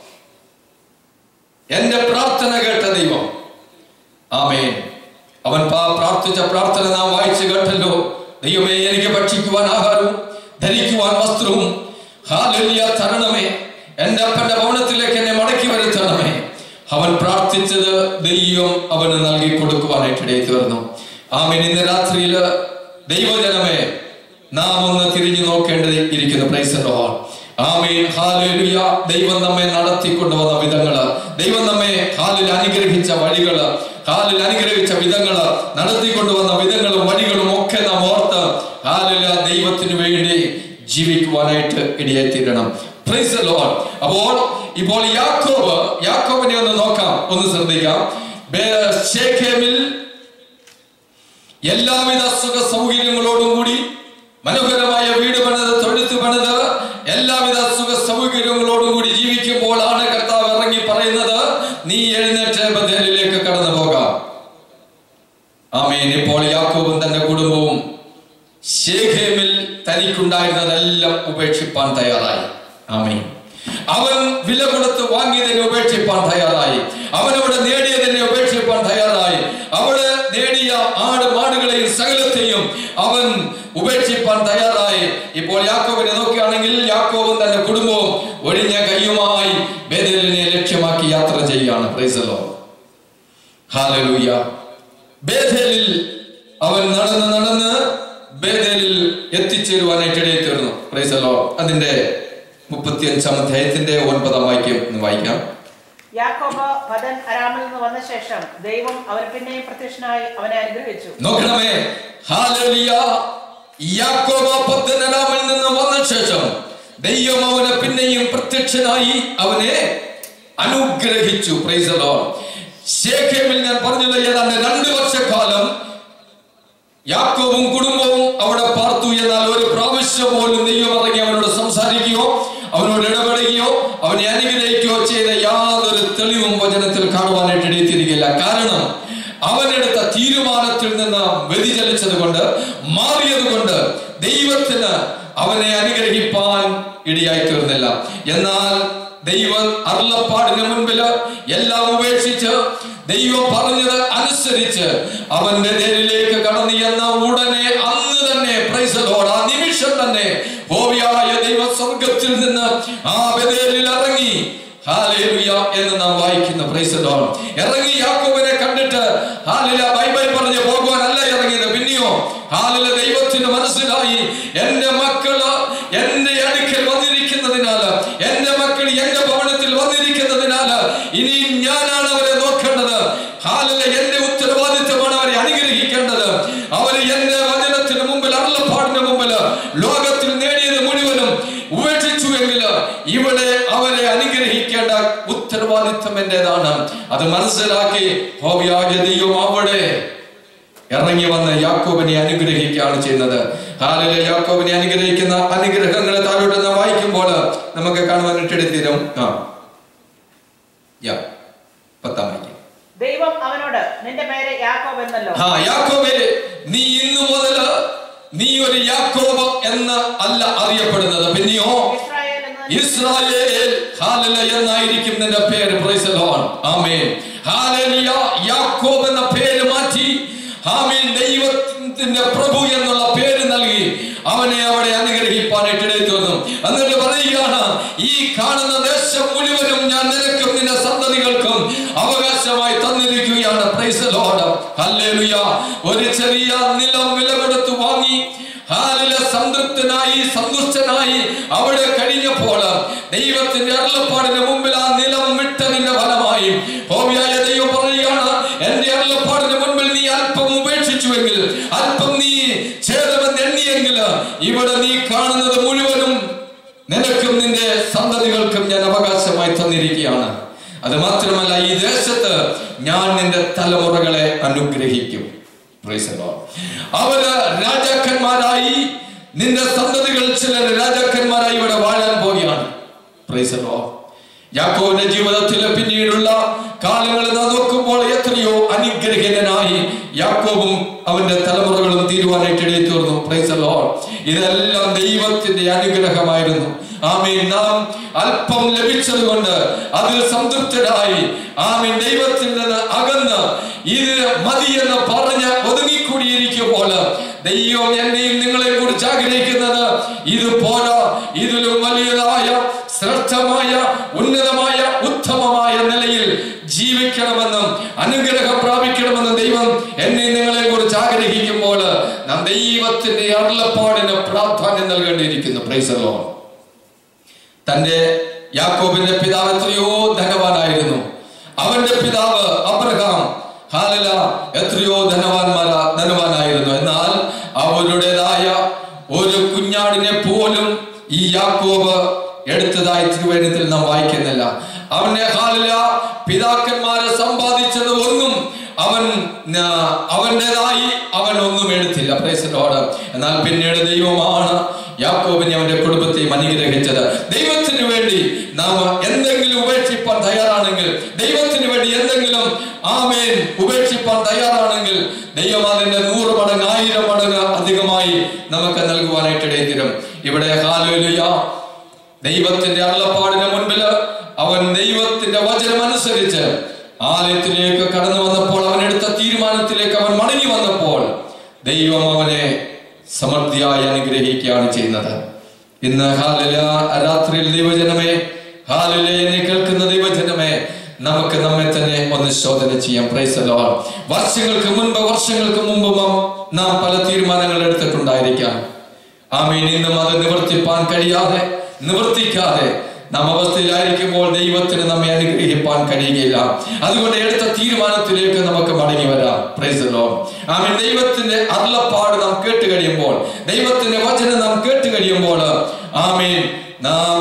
എന്റെ പ്രാർത്ഥന കേട്ട ദൈവം ആമേൻ അവൻ പാ- പ്രാർത്ഥിച്ച പ്രാർത്ഥന നാം വായിച്ചു കേട്ടല്ലോ ദൈവമേ എനിക്ക് ഭക്ഷിക്കുവാൻ ആഹാരവും ധരിക്കുവാൻ വസ്ത്രവും ഹാലലിയ തരണമേ എന്റെ അപ്പന്റെ ഭവനത്തിലേക്ക് എന്നെ മടക്കി വരുത്തണമേ അവൻ പ്രാർത്ഥിച്ചത് ദൈവം അവന് നൽകി കൊടുക്കുവാനായിട്ട് ഇടയിൽ തീർന്നു ആമേൻ ഇന്ന് രാത്രിയില് ദൈവജനമേ നാം ഒന്ന് തിരിഞ്ഞു നോക്കേണ്ടത് ഇരിക്കുന്നു പ്രൈസലോ ആമേൻ ഹാലേലുയ ദൈവം നമ്മെ നടത്തിക്കൊണ്ടുവന്ന വിധങ്ങള് ദൈവം നമ്മെ ഹാലിൽ അനുഗ്രഹിച്ച വഴികള് ഹാലിൽ അനുഗ്രഹിച്ച വിധങ്ങള് നടത്തിക്കൊണ്ടുവന്ന വിധങ്ങളും വഴികളും ഒക്കെ നാം ഓർത്ത് ഹാലില ദൈവത്തിന് വേണ്ടി ജീവിക്കുവാനായിട്ട് ഇടയായിത്തീരണം Praise the Lord. അപ്പോൾ ഇപ്പോൾ യാക്കോബ് യാക്കോബിനെ ഒന്ന് നോക്കാം ഒന്ന് ശ്രദ്ധിക്കാം ബേ- ശേഖേമിൽ എല്ലാവിധ സുഖ സൗകര്യങ്ങളോടും കൂടി മനോഹരമായ വീട് പണിത് തൊഴുത്ത് പണിത് എല്ലാവിധ സുഖ സൗകര്യങ്ങളോടും കൂടി ജീവിക്കുമ്പോഴാണ് കർത്താവ് ഇറങ്ങി പറയുന്നത് നീ എഴുന്നേറ്റ് ബദേലിലേക്ക് കടന്നു പോകാം ആമേൻ ഇപ്പോൾ യാക്കോബും തന്റെ കുടുംബവും ശേഖേമിൽ തനിക്കുണ്ടായിരുന്നതെല്ലാം ഉപേക്ഷിപ്പാൻ തയ്യാറായി ആമേൻ അവൻ വില കൊടുത്ത് വാങ്ങിയതിനെ ഉപേക്ഷിപ്പാൻ തയ്യാറായി അവൻ അവിടെ നേടിയതിനെ ഉപേക്ഷിപ്പാൻ തയ്യാറായി അവിടെ നേടിയ ആട് മാടുകളെയും സകലത്തെയും അവൻ ഉപേക്ഷിപ്പാൻ തയ്യാറായി ഇപ്പോൾ യാക്കോബിനെ നോക്കുകയാണെങ്കിൽ യാക്കോബും തന്റെ കുടുംബവും ഒഴിഞ്ഞ കയ്യുമായി ബേദലിനെ ലക്ഷ്യമാക്കി യാത്ര ചെയ്യുകയാണ് പ്രൈസലോ ഹാലലൂയ ബേഥേലിൽ അവൻ നടന്ന് നടന്ന് ബേഥേലിൽ എത്തിച്ചേരുവാനായിട്ട് ഇടയിൽ തീർന്നു പ്രൈസലോ അതിന്റെ മുപ്പത്തിയഞ്ചാം അധ്യായത്തിന്റെ ഒൻപതാം വാക്യം ഒന്ന് വായിക്കാം യാക്കോബ് പദൻ അരാമിൽ നിന്ന് വന്ന ശേഷം ദൈവം അവന് പിന്നെയും പ്രത്യക്ഷനായി അവനെ അനുഗ്രഹിച്ചു നോക്കണമേ ഹാലലിയ യാക്കോബ പദ്മനാമിൽ നിന്ന് വന്ന ശേഷം ദൈവം അവനെ പിന്നെയും പ്രത്യക്ഷനായി അവനെ അനുഗ്രഹിച്ചു പ്രൈസലോ ശേഖേമിൽ ഞാൻ പറഞ്ഞത് ഏതാണ്ട് രണ്ട് വർഷക്കാലം യാക്കോബും കുടുംബവും അവിടെ പാർത്തു എന്നാൽ ഒരു പ്രാവശ്യം പോലും ദൈവം ഇറങ്ങി അവനോട് സംസാരിക്കുകയോ അവനോട് ഇടപെടുകയോ അവനെ അനുഗ്രഹിക്കുകയോ ചെയ്ത യാതൊരു തെളിവും വചനത്തിൽ കാണുവാനായിട്ട് ഇടയത്തിരിക്കില്ല കാരണം അവനെടുത്ത തീരുമാനത്തിൽ തീരുമാനത്തിൽ നിന്ന് വ്യതിചലിച്ചത് കൊണ്ട് മാറിയത് കൊണ്ട് ദൈവത്തിന് അവനെ അനുഗ്രഹിപ്പാൻ ഇടയായി തീർന്നില്ല എന്നാൽ ദൈവ അരുളപ്പാടിന് മുൻപില് എല്ലാം ഉപേക്ഷിച്ച് ദൈവം പറഞ്ഞത് അനുസരിച്ച് അവന്റെ നേരിലേക്ക് കടന്നു എന്ന ഉടനെ അന്ന് തന്നെ പ്രൈസലോട് ആ നിമിഷം തന്നെ ഹോവിയായ ദൈവ സ്വർഗത്തിൽ നിന്ന് ആ ബദേലിൽ ഇറങ്ങി ഹാലേലുയ എന്ന് നാം വായിക്കുന്ന പ്രൈസലോൺ ഇറങ്ങി യാക്കോബിനെ കണ്ടിട്ട് ഹാലില ബൈബിൾ പറഞ്ഞ് പോകുവാനല്ല ഇറങ്ങിയത് പിന്നെയോ ഹാലില ദൈവത്തിന് മനസ്സിലായി എന്റെ മക്കള് എന്റെ അടുക്കൽ വന്നിരിക്കുന്നതിനാല് എന്റെ മക്കൾ എന്റെ ഭവനത്തിൽ വന്നിരിക്കുന്നതിനാല് ഇനി ഞാനാണ് അവരെ നോക്കേണ്ടത് ഹാലില എന്റെ ഉത്തരവാദിത്വമാണ് അവരെ അനുഗ്രഹിക്കേണ്ടത് അവര് എന്റെ വചനത്തിന് മുമ്പിൽ അരുളപ്പാടിന് മുമ്പിൽ ലോകത്തിൽ നേടിയത് മുഴുവനും ഉപേക്ഷിച്ചുവെങ്കിൽ ഇവിടെ അവരെ അനുഗ്രഹിക്കേണ്ട ഉത്തരവാദിത്വം എന്റേതാണ് അത് മനസ്സിലാക്കി ഹോവിയാകിയ ദൈവം അവിടെ ഇറങ്ങി വന്ന് യാക്കോബിനെ അനുഗ്രഹിക്കുകയാണ് ചെയ്യുന്നത് ഹാലിലെ യാക്കോബിനെ അനുഗ്രഹിക്കുന്ന അനുഗ്രഹങ്ങളെ താഴോട്ട് നാം വായിക്കുമ്പോൾ നമുക്ക് കാണുവാനായിട്ട് തീരും ആ യാ പത്താം വാക്യം ദൈവം അവനോട് നിന്റെ പേര് യാക്കോബ് എന്നല്ലോ ആ യാക്കോബേ നീ ഇന്നു മുതൽ നീ ഒരു യാക്കോബ് എന്ന് അല്ല അറിയപ്പെടുന്നത് പിന്നെയോ ഇസ്രായേൽ എന്ന് ഇസ്രായേൽ ഹാലല എന്നായിരിക്കും നിന്റെ പേര് പ്രൈസ് ദി ലോർഡ് ആമേൻ ഹാലലിയ യാക്കോബ് എന്ന പേര് മാറ്റി ആമേൻ ദൈവത്തിന്റെ പ്രഭു എന്നുള്ള പേര് നൽകി അവനെ അവിടെ അനുഗ്രഹിപ്പാനായിട്ട് ഇടയിൽ തീർന്നു എന്നിട്ട് പറയുകയാണ് ഈ കാണുന്ന ദേശം മുഴുവനും ഞാൻ നിനക്കും നിന്റെ സന്തതികൾക്കും അവകാശമായി തന്നിരിക്കുകയാണ് പ്രൈസ് ദി ലോർഡ് ഹല്ലേലൂയ ഒരു ചെറിയ നിലം വില കൊടുത്ത് വാങ്ങി ഹാലിലെ സംതൃപ്തനായി സന്തുഷ്ടനായി അവിടെ കഴിഞ്ഞപ്പോൾ ദൈവത്തിന്റെ അരുളപ്പാടിന് മുമ്പിൽ ആ നിലം വിട്ടതിന്റെ ഫലമായി ഹോമിയായ ദൈവം പറയുകയാണ് എന്റെ അരുളപ്പാടിന് മുൻപിൽ നീ അല്പം ഉപേക്ഷിച്ചുവെങ്കിൽ അല്പം നീ ഛേദമെന്ന് എണ്ണിയെങ്കിൽ ഇവിടെ നീ കാണുന്നത് മുഴുവനും നിനക്കും നിന്റെ സന്തതികൾക്കും ഞാൻ അവകാശമായി തന്നിരിക്കുകയാണ് അത് മാത്രമല്ല ഈ ദേശത്ത് ഞാൻ നിന്റെ തലമുറകളെ അനുഗ്രഹിക്കും Praise the Lord. അവര് രാജാക്കന്മാരായി നിന്റെ സന്തതികൾ ചിലർ രാജാക്കന്മാരായി ഇവിടെ വാഴാൻ പോവുകയാണ് Praise the Lord. യാക്കോവിന്റെ ജീവിതത്തിലെ പിന്നീടുള്ള കാലങ്ങൾ നാം നോക്കുമ്പോൾ എത്രയോ അനുഗ്രഹീതനായി യാക്കോബും അവന്റെ തലമുറകളും തീരുവാനായിട്ട് ഇടയിൽ തീർന്നു Praise the Lord. ഇതെല്ലാം ദൈവത്തിന്റെ അനുഗ്രഹമായിരുന്നു ആമീൻ നാം അല്പം ലഭിച്ചത് കൊണ്ട് അതിൽ സംതൃപ്തരായി ആമീൻ ദൈവത്തിൽ നിന്ന് അകന്ന് ഇത് മതി എന്ന് പറഞ്ഞ് ഒതുങ്ങിക്കൂടിയിരിക്കുമ്പോൾ ദൈവം എന്നെയും നിങ്ങളെ കുറിച്ച് ആഗ്രഹിക്കുന്നത് ഇത് പോരാ ഇതിലും വലിയതായ ശ്രേഷ്ഠമായ ഉന്നതമായ ഉത്തമമായ നിലയിൽ ജീവിക്കണമെന്നും അനുഗ്രഹം പ്രാപിക്കണമെന്നും ദൈവം എന്നെ നിങ്ങളെ കുറിച്ച് ആഗ്രഹിക്കുമ്പോൾ നാം ദൈവത്തിന്റെ അരുളപ്പാടിന് പ്രാധാന്യം നൽകേണ്ടിയിരിക്കുന്നു പ്രൈസലോ തന്റെ യാക്കോബിന്റെ പിതാവ് എത്രയോ ധനവാനായിരുന്നു അവന്റെ പിതാവ് അബ്രഹാം ഹാലല എത്രയോ ധനവാന്മാര ധനവാനായിരുന്നു എന്നാൽ അവരുടേതായ ഒരു കുഞ്ഞാടിനെ പോലും ഈ യാക്കോബ് എടുത്തതായി തിരുവനന്തത്തിൽ നാം വായിക്കുന്നില്ല അവന്റെ ഹാലില പിതാക്കന്മാരെ സമ്പാദിച്ചത് ഒന്നും അവൻ ആ, അവന്റേതായി അവൻ ഒന്നും എടുത്തില്ല പ്രൈസലോട് എന്നാൽ പിന്നീട് ദൈവമാണ് യാക്കോബിനെ അവന്റെ കുടുംബത്തെയും അനുഗ്രഹിച്ചത് ദൈവത്തിന് വേണ്ടി നാം എന്തെങ്കിലും ഉപേക്ഷിപ്പാൻ തയ്യാറാണെങ്കിൽ ദൈവത്തിന് വേണ്ടി എന്തെങ്കിലും ആമേൻ ഉപേക്ഷിപ്പാൻ തയ്യാറാണെങ്കിൽ ദൈവം അതിന്റെ നൂറ് മടങ്ങ് ആയിരം മടങ്ങ് അധികമായി നമുക്ക് നൽകുവാനായിട്ട് ഇടയിൽ തരും ഇവിടെ ഹാലുയ ദൈവത്തിന്റെ അരുളപ്പാടിന് മുൻപില് അവൻ ദൈവത്തിന്റെ വചനം അനുസരിച്ച് ആലയത്തിലേക്ക് കടന്നു വന്നപ്പോൾ അവൻ എടുത്ത തീരുമാനത്തിലേക്ക് അവൻ മടങ്ങി വന്നപ്പോൾ ദൈവം അവനെ സമൃദ്ധിയായി അനുഗ്രഹിക്കുകയാണ് ചെയ്യുന്നത് ഇന്ന് ഹാലില രാത്രിയിൽ ദൈവജനമേ ഹാലിലെ എന്നെ കേൾക്കുന്ന ദൈവജനമേ നമുക്ക് നമ്മെ തന്നെ ഒന്ന് ശോധന ചെയ്യാം പ്രൈസലോ വർഷങ്ങൾക്ക് മുൻപ് വർഷങ്ങൾക്ക് മുമ്പ് നാം- നാം പല തീരുമാനങ്ങൾ എടുത്തിട്ടുണ്ടായിരിക്കാം ആമീൻ ഇന്നും അത് നിവർത്തിപ്പാൻ കഴിയാതെ നിവർത്തിക്കാതെ നാം അവസ്ഥയിലായിരിക്കുമ്പോൾ ദൈവത്തിന് നമ്മെ അനുഗ്രഹിപ്പാൻ കഴിയുകയില്ല അതുകൊണ്ട് എടുത്ത തീരുമാനത്തിലേക്ക് നമുക്ക് മടങ്ങി വരാം പ്രൈസ് ആമീൻ ദൈവത്തിന്റെ അരുളപ്പാട് നാം കേട്ട് കഴിയുമ്പോൾ ദൈവത്തിന്റെ വചനം നാം കേട്ട് കഴിയുമ്പോൾ ആമീൻ നാം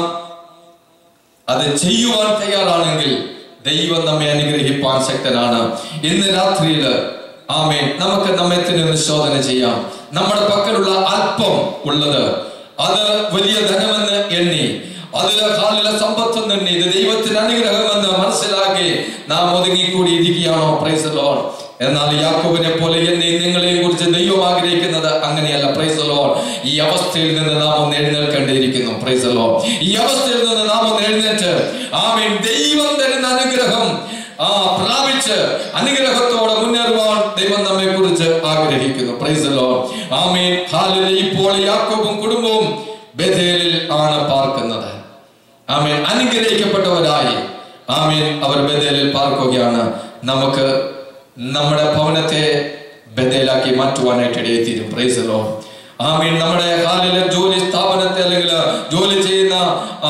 അത് ചെയ്യുവാൻ തയ്യാറാണെങ്കിൽ ദൈവം നമ്മെ അനുഗ്രഹിപ്പാൻ ശക്തനാണ് ഇന്ന് രാത്രിയിൽ ആമേൻ നമുക്ക് നമ്മെ തന്നെ ഒന്ന് ശോധന ചെയ്യാം നമ്മുടെ പക്കലുള്ള അല്പം ഉള്ളത് അത് വലിയ ധനമെന്ന് എണ്ണി അതിലെ കാലിലെ സമ്പത്തെന്ന് എണ്ണി ഇത് ദൈവത്തിന് അനുഗ്രഹമെന്ന് മനസ്സിലാക്കി നാം ഒതുങ്ങിക്കൂടി ഇരിക്കുകയാണോ പ്രൈസ് ലോൺ എന്നാൽ യാക്കോബിനെ പോലെ എന്നെ നിങ്ങളെയും കുറിച്ച് ദൈവം ആഗ്രഹിക്കുന്നത് അങ്ങനെയല്ല പ്രൈസലോ ഈ അവസ്ഥയിൽ നിന്ന് നാം ഒന്ന് എഴുന്നേൽക്കേണ്ടിയിരിക്കുന്നു പ്രൈസലോ ഈ അവസ്ഥയിൽ നിന്ന് നാം ഒന്ന് എഴുന്നേറ്റ് ആമീൻ ദൈവം തരുന്ന അനുഗ്രഹം ആ പ്രാപിച്ച് അനുഗ്രഹത്തോടെ മുന്നേറുവാൻ ദൈവം നമ്മെ കുറിച്ച് ആഗ്രഹിക്കുന്നു പ്രൈസലോ ആമീൻ ഹാലിൽ ഇപ്പോൾ യാക്കോബും കുടുംബവും ബഥേലിൽ ആണ് പാർക്കുന്നത് ആമീൻ അനുഗ്രഹിക്കപ്പെട്ടവരായി ആമീൻ അവർ ബഥേലിൽ പാർക്കുകയാണ് നമുക്ക് നമ്മുടെ ഭവനത്തെ ബഥേലാക്കി മാറ്റുവാനായിട്ട് ഇടയെത്തിരും പ്രൈസലോ ആമീൻ നമ്മുടെ ഹാലിലെ ജോലി സ്ഥാപനത്തെ അല്ലെങ്കിൽ ജോലി ചെയ്യുന്ന ആ,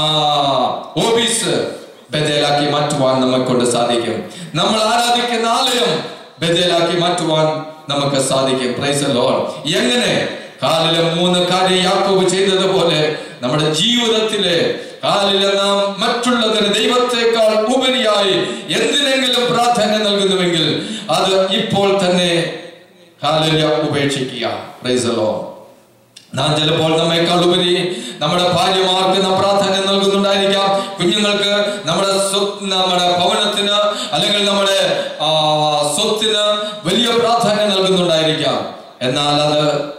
ഓഫീസ് ബഥേലാക്കി മാറ്റുവാൻ നമുക്ക് കൊണ്ട് സാധിക്കും നമ്മൾ ആരാധിക്കുന്ന ആലയം ബഥേലാക്കി മാറ്റുവാൻ നമുക്ക് സാധിക്കും പ്രൈസലോ എങ്ങനെ കാലിലെ മൂന്ന് കാര്യം യാക്കോബ് ചെയ്തതുപോലെ നമ്മുടെ ജീവിതത്തിലെ കാലിലെ നാം മറ്റുള്ളതിന് ദൈവത്തെക്കാൾ ഉപരിയായി എന്തിനെങ്കിലും പ്രാധാന്യം നൽകുന്നുവെങ്കിൽ അത് ഇപ്പോൾ തന്നെ കാലില ഉപേക്ഷിക്കുക പ്രൈസലോ നാം ചിലപ്പോൾ നമ്മേക്കാൾ ഉപരി നമ്മുടെ ഭാര്യമാർക്ക് നാം പ്രാധാന്യം നൽകുന്നുണ്ടായിരിക്കാം കുഞ്ഞുങ്ങൾക്ക് നമ്മുടെ സ്വത്ത് നമ്മുടെ ഭവനത്തിന് അല്ലെങ്കിൽ നമ്മുടെ ആ, സ്വത്തിന് വലിയ പ്രാധാന്യം നൽകുന്നുണ്ടായിരിക്കാം എന്നാൽ അത്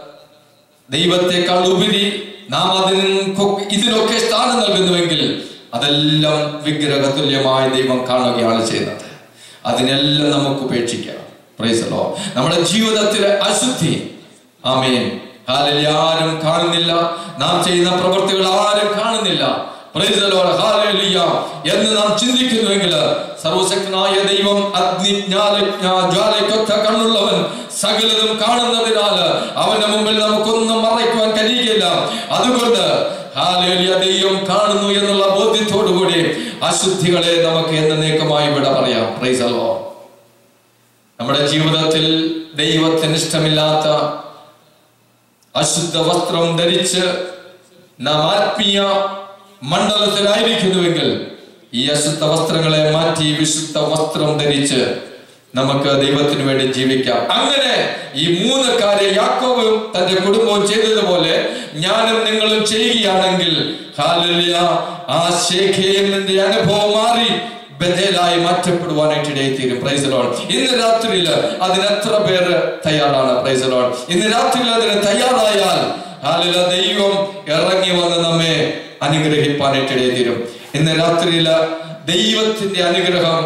ദൈവത്തെക്കാൾ ഉപരി നാം അതിന് കൊ- ഇതിനൊക്കെ സ്ഥാനം നൽകുന്നുവെങ്കിൽ അതെല്ലാം വിഗ്രഹ തുല്യമായി ദൈവം കാണുകയാണ് ചെയ്യുന്നത് അതിനെല്ലാം നമുക്ക് ഉപേക്ഷിക്കാം പ്രൈസലോ നമ്മുടെ ജീവിതത്തിലെ അശുദ്ധി ആമേൻ ഹാലിൽ ആരും കാണുന്നില്ല നാം ചെയ്യുന്ന പ്രവൃത്തികൾ ആരും കാണുന്നില്ല Praise the Lord. Hallelujah. എന്ന് നാം ചിന്തിക്കുന്നുവെങ്കിൽ സർവശക്തനായ ദൈവം അഗ്നി ജ്വാലയ്ക്കൊത്ത കണ്ണുള്ളവൻ സകലതും കാണുന്നതിനാൽ അവന്റെ മുമ്പിൽ നമുക്കൊന്നും മറയ്ക്കുവാൻ കഴിയുകയില്ല അതുകൊണ്ട് ഹാലേലിയ ദൈവം കാണുന്നു എന്നുള്ള ബോധ്യത്തോടുകൂടി അശുദ്ധികളെ നമുക്ക് എന്നേക്കമായി ഇവിടെ പറയാം പ്രൈസലോ നമ്മുടെ ജീവിതത്തിൽ ദൈവത്തിന് ഇഷ്ടമില്ലാത്ത അശുദ്ധ വസ്ത്രം ധരിച്ച് നാം ആത്മീയ മണ്ഡലത്തിലായിരിക്കുന്നുവെങ്കിൽ ഈ അശുദ്ധ വസ്ത്രങ്ങളെ മാറ്റി വിശുദ്ധ വസ്ത്രം ധരിച്ച് നമുക്ക് ദൈവത്തിന് വേണ്ടി ജീവിക്കാം അങ്ങനെ ഈ മൂന്ന് കാര്യം യാക്കോബും തന്റെ കുടുംബവും ചെയ്തതുപോലെ ഞാനും നിങ്ങളും ചെയ്യുകയാണെങ്കിൽ ഹാലലിയ ആ ശേഖേമിന്റെ അനുഭവം മാറി ബഥേലായി മാറ്റപ്പെടുവാനായിട്ട് ഇടയെത്തീരും പ്രൈസലോൾ ഇന്ന് രാത്രിയിൽ അതിന് എത്ര പേര് തയ്യാറാണ് പ്രൈസലോൾ ഇന്ന് രാത്രിയിൽ അതിന് തയ്യാറായാൽ ഹാലില ദൈവം ഇറങ്ങി വന്ന് നമ്മെ അനുഗ്രഹിപ്പാനായിട്ട് ഇടയെത്തീരും ഇന്ന് രാത്രിയിൽ ദൈവത്തിന്റെ അനുഗ്രഹം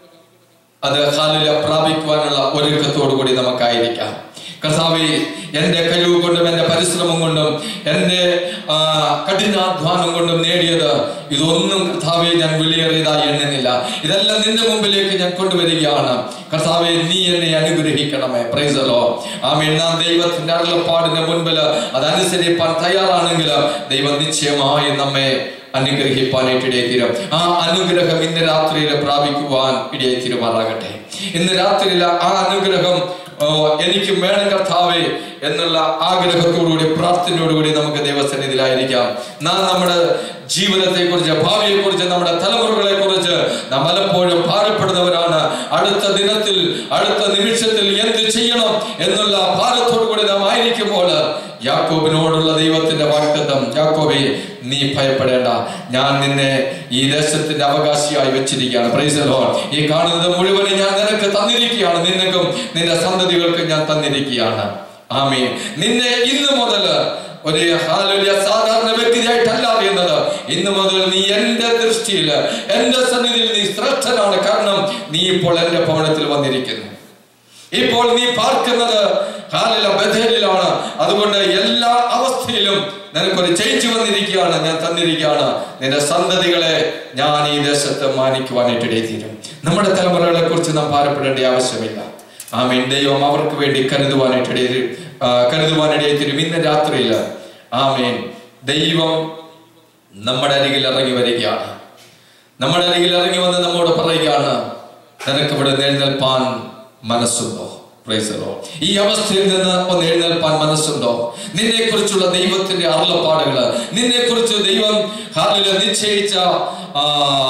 അത് ഹാലില പ്രാപിക്കുവാനുള്ള ഒരുക്കത്തോടു കൂടി നമുക്കായിരിക്കാം കർത്താവെ എന്റെ കഴിവ് കൊണ്ടും എന്റെ പരിശ്രമം കൊണ്ടും എന്റെ ആ, കഠിനാധ്വാനം കൊണ്ടും നേടിയത് ഇതൊന്നും കർത്താവെ ഞാൻ വിലയേറിയതായി എണ്ണുന്നില്ല ഇതെല്ലാം നിന്റെ മുമ്പിലേക്ക് ഞാൻ കൊണ്ടുവരികയാണ് കർത്താവെ നീ എന്നെ അനുഗ്രഹിക്കണമേ പ്രൈസലോ ആമീൻ നാം ദൈവത്തിന്റെ അരുളപ്പാടിന് മുൻപിൽ അതനുസരിപ്പാൻ തയ്യാറാണെങ്കിൽ ദൈവം നിശ്ചയമായി നമ്മെ അനുഗ്രഹിപ്പാനായിട്ട് ഇടയത്തീരും ആ അനുഗ്രഹം ഇന്ന് രാത്രിയിൽ പ്രാപിക്കുവാൻ ഇടയത്തീരുമാറാകട്ടെ ഇന്ന് രാത്രിയിൽ ആ അനുഗ്രഹം ഓ, എനിക്കും വേണം കർത്താവേ എന്നുള്ള ആഗ്രഹത്തോടുകൂടി പ്രാർത്ഥനയോടുകൂടി നമുക്ക് ദൈവസന്നിധിയിലായിരിക്കാം നാം നമ്മുടെ ജീവിതത്തെ കുറിച്ച് ഭാവിയെ കുറിച്ച് നമ്മുടെ തലമുറകളെ കുറിച്ച് നാം പലപ്പോഴും ഭാരപ്പെടുന്നവരാണ് അടുത്ത ദിനത്തിൽ അടുത്ത നിമിഷത്തിൽ എന്ത് ചെയ്യണം എന്നുള്ള ഭാരത്തോടുകൂടി നാം ആയിരിക്കുമ്പോൾ യാക്കോബിനോടുള്ള ദൈവത്തിന്റെ വാക്തത്വം യാക്കോബെ നീ ഭയപ്പെടേണ്ട ഞാൻ നിന്നെ ഈ ദേശത്തിന്റെ അവകാശിയായി വെച്ചിരിക്കുകയാണ് പ്രൈസ് ലോൺ ഈ കാണുന്നത് മുഴുവനും ഞാൻ നിനക്ക് തന്നിരിക്കുകയാണ് നിനക്കും നിന്റെ സന്തതികൾക്ക് ഞാൻ തന്നിരിക്കുകയാണ് ആമേ നിന്നെ ഇന്ന് മുതൽ ഒരു ഹാലലിയ സാധാരണ വ്യക്തിയായിട്ടല്ല അറിയുന്നത് ഇന്ന് മുതൽ നീ എന്റെ ദൃഷ്ടിയിൽ എന്റെ സന്നിധിയിൽ നീ ശ്രേഷ്ഠനാണ് കാരണം നീ ഇപ്പോൾ എന്റെ ഭവനത്തിൽ വന്നിരിക്കുന്നു ഇപ്പോൾ നീ പാർക്കുന്നത് ഹാലില ബഥേലിലാണ് അതുകൊണ്ട് എല്ലാ അവസ്ഥയിലും നിനക്കൊരു ചേഞ്ച് വന്നിരിക്കുകയാണ് ഞാൻ തന്നിരിക്കുകയാണ് നിന്റെ സന്തതികളെ ഞാൻ ഈ ദേശത്ത് മാനിക്കുവാനായിട്ട് ഇടയിത്തീരും നമ്മുടെ തലമുറകളെ കുറിച്ച് നാം ഭാരപ്പെടേണ്ട ആവശ്യമില്ല ആമീൻ ദൈവം അവർക്ക് വേണ്ടി കരുതുവാനായിട്ട് ഇടയിൽ കരുതുവാനിടയിത്തീരും ഇന്ന് രാത്രിയിൽ ആമീൻ ദൈവം നമ്മുടെ അരികിൽ ഇറങ്ങി വരികയാണ് നമ്മുടെ അരികിൽ ഇറങ്ങി വന്ന് നമ്മോട് പറയുകയാണ് നിനക്ക് ഇവിടെ എഴുന്നേൽപ്പാൻ മനസ്സുണ്ടോ Praise the Lord. ഈ അവസ്ഥയിൽ നിന്ന് ഒന്ന് എഴുന്നേൽപ്പാൻ മനസ്സുണ്ടോ നിന്നെ കുറിച്ചുള്ള ദൈവത്തിന്റെ അരുളപ്പാടുകള് നിന്നെ കുറിച്ച് ദൈവം ഹാലില് നിശ്ചയിച്ച ആ,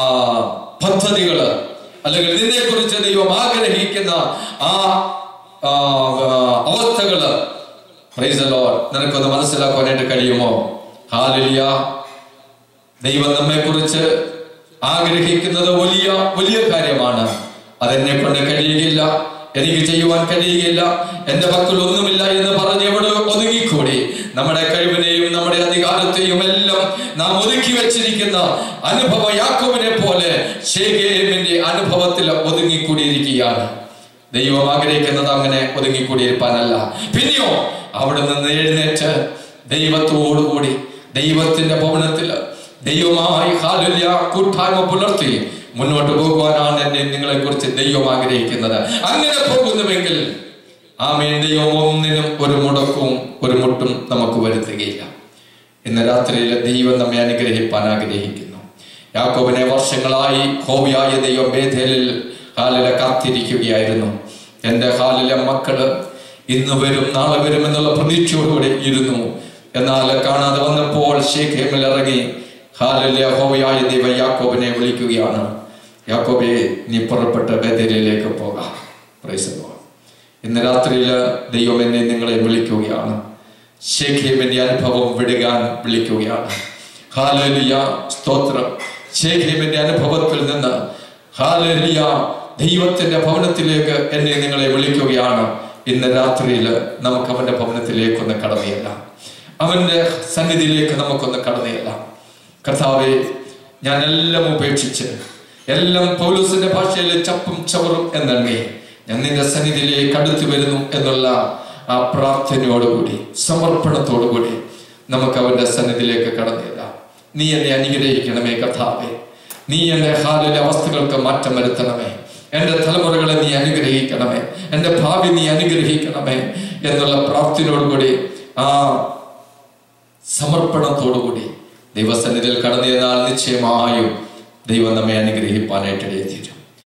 പദ്ധതികള് അല്ലെങ്കിൽ നിന്നെ കുറിച്ച് ദൈവം ആഗ്രഹിക്കുന്ന ആ ആ, അവസ്ഥകള് Praise the Lord. നിനക്കൊന്ന് മനസ്സിലാക്കുവാനായിട്ട് കഴിയുമോ ഹാലിലിയ ദൈവം നമ്മെ കുറിച്ച് ആഗ്രഹിക്കുന്നത് വലിയ വലിയ കാര്യമാണ് അതെന്നെ കൊണ്ട് കഴിയുകയില്ല എനിക്ക് ചെയ്യുവാൻ കഴിയുകയില്ല എന്റെ പക്കൽ ഒന്നുമില്ല എന്ന് പറഞ്ഞ് എവിടെ ഒതുങ്ങിക്കൂടി നമ്മുടെ കഴിവിനെയും നമ്മുടെ അധികാരത്തെയും എല്ലാം നാം ഒതുക്കി വെച്ചിരിക്കുന്ന അനുഭവ യാക്കോബിനെ പോലെ ഷേഗേമിന്റെ അനുഭവത്തിൽ ഒതുങ്ങിക്കൂടിയിരിക്കുകയാണ് ദൈവം ആഗ്രഹിക്കുന്നത് അങ്ങനെ ഒതുങ്ങിക്കൂടിയിരിക്കാനല്ല പിന്നെയോ അവിടെ നിന്ന് എഴുന്നേറ്റ് ദൈവത്തോടുകൂടി ദൈവത്തിന്റെ ഭവനത്തിൽ ദൈവമായി ഹാലുല്യ കൂട്ടായ്മ പുലർത്തി മുന്നോട്ട് പോകുവാനാണ് എന്നെ നിങ്ങളെ കുറിച്ച് ദൈവം ആഗ്രഹിക്കുന്നത് അങ്ങനെ പോകുന്നുവെങ്കിൽ ആമേൻ ദൈവം ഒന്നിനും ഒരു മുടക്കവും ഒരു മുട്ടും നമുക്ക് വരുത്തുകയില്ല ഇന്ന് രാത്രിയിൽ ദൈവം നമ്മെ അനുഗ്രഹിപ്പാൻ ആഗ്രഹിക്കുന്നു യാക്കോബിനെ വർഷങ്ങളായി ഹോവിയായ ദൈവം ബേഥേലിൽ ഹാലിലെ കാത്തിരിക്കുകയായിരുന്നു എൻ്റെ ഹാലിലെ മക്കള് ഇന്ന് വരും നാളെ വരും എന്നുള്ള പ്രതീക്ഷയോടുകൂടി ഇരുന്നു എന്നാൽ കാണാതെ വന്നപ്പോൾ ഷേഖേമിൽ ഇറങ്ങി ഹാലിലെ ഹോവിയായ ദൈവം യാക്കോബിനെ വിളിക്കുകയാണ് യാക്കോബെ നീ പുറപ്പെട്ട് ബേഥേലിലേക്ക് പോകാം പ്രൈസ് ദി ലോർഡ്. ഇന്ന് രാത്രിയിൽ ദൈവം എന്നെ നിങ്ങളെ വിളിക്കുകയാണ് ഷേഖേമിന്റെ അനുഭവം വിടുകാൻ വിളിക്കുകയാണ് ഹാലലിയ സ്തോത്രം ഷേഖേമിന്റെ അനുഭവത്തിൽ നിന്ന് ഹാലലിയ ദൈവത്തിന്റെ ഭവനത്തിലേക്ക് എന്നെ നിങ്ങളെ വിളിക്കുകയാണ് ഇന്ന് രാത്രിയിൽ നമുക്ക് അവന്റെ ഭവനത്തിലേക്ക് ഒന്ന് കടന്നിയല്ല അവന്റെ സന്നിധിയിലേക്ക് നമുക്കൊന്ന് കടന്നിയല്ല കർത്താവെ ഞാൻ എല്ലാം ഉപേക്ഷിച്ച് എല്ലാം പൗലൂസിന്റെ ഭാഷയിൽ ചപ്പും ചവറും എന്നെണ്ണി ഞാൻ നിന്റെ സന്നിധിയിലേക്ക് അടുത്തു വരുന്നു എന്നുള്ള ആ പ്രാർത്ഥനയോടുകൂടി സമർപ്പണത്തോടുകൂടി നമുക്ക് അവന്റെ സന്നിധിയിലേക്ക് കടന്നിടാം നീ എന്നെ അനുഗ്രഹിക്കണമേ കഥാവേ നീ എന്റെ ഹാലിലെ അവസ്ഥകൾക്ക് മാറ്റം വരുത്തണമേ എന്റെ തലമുറകളെ നീ അനുഗ്രഹിക്കണമേ എന്റെ ഭാവി നീ അനുഗ്രഹിക്കണമേ എന്നുള്ള പ്രാർത്ഥനയോടുകൂടി ആ സമർപ്പണത്തോടുകൂടി ദൈവസന്നിധിയിൽ കടന്നു ചെന്നാൽ നിശ്ചയമായും ദൈവം നമ്മെ അനുഗ്രഹിപ്പാനായിട്ട് എഴുതിയിട്ടുണ്ട്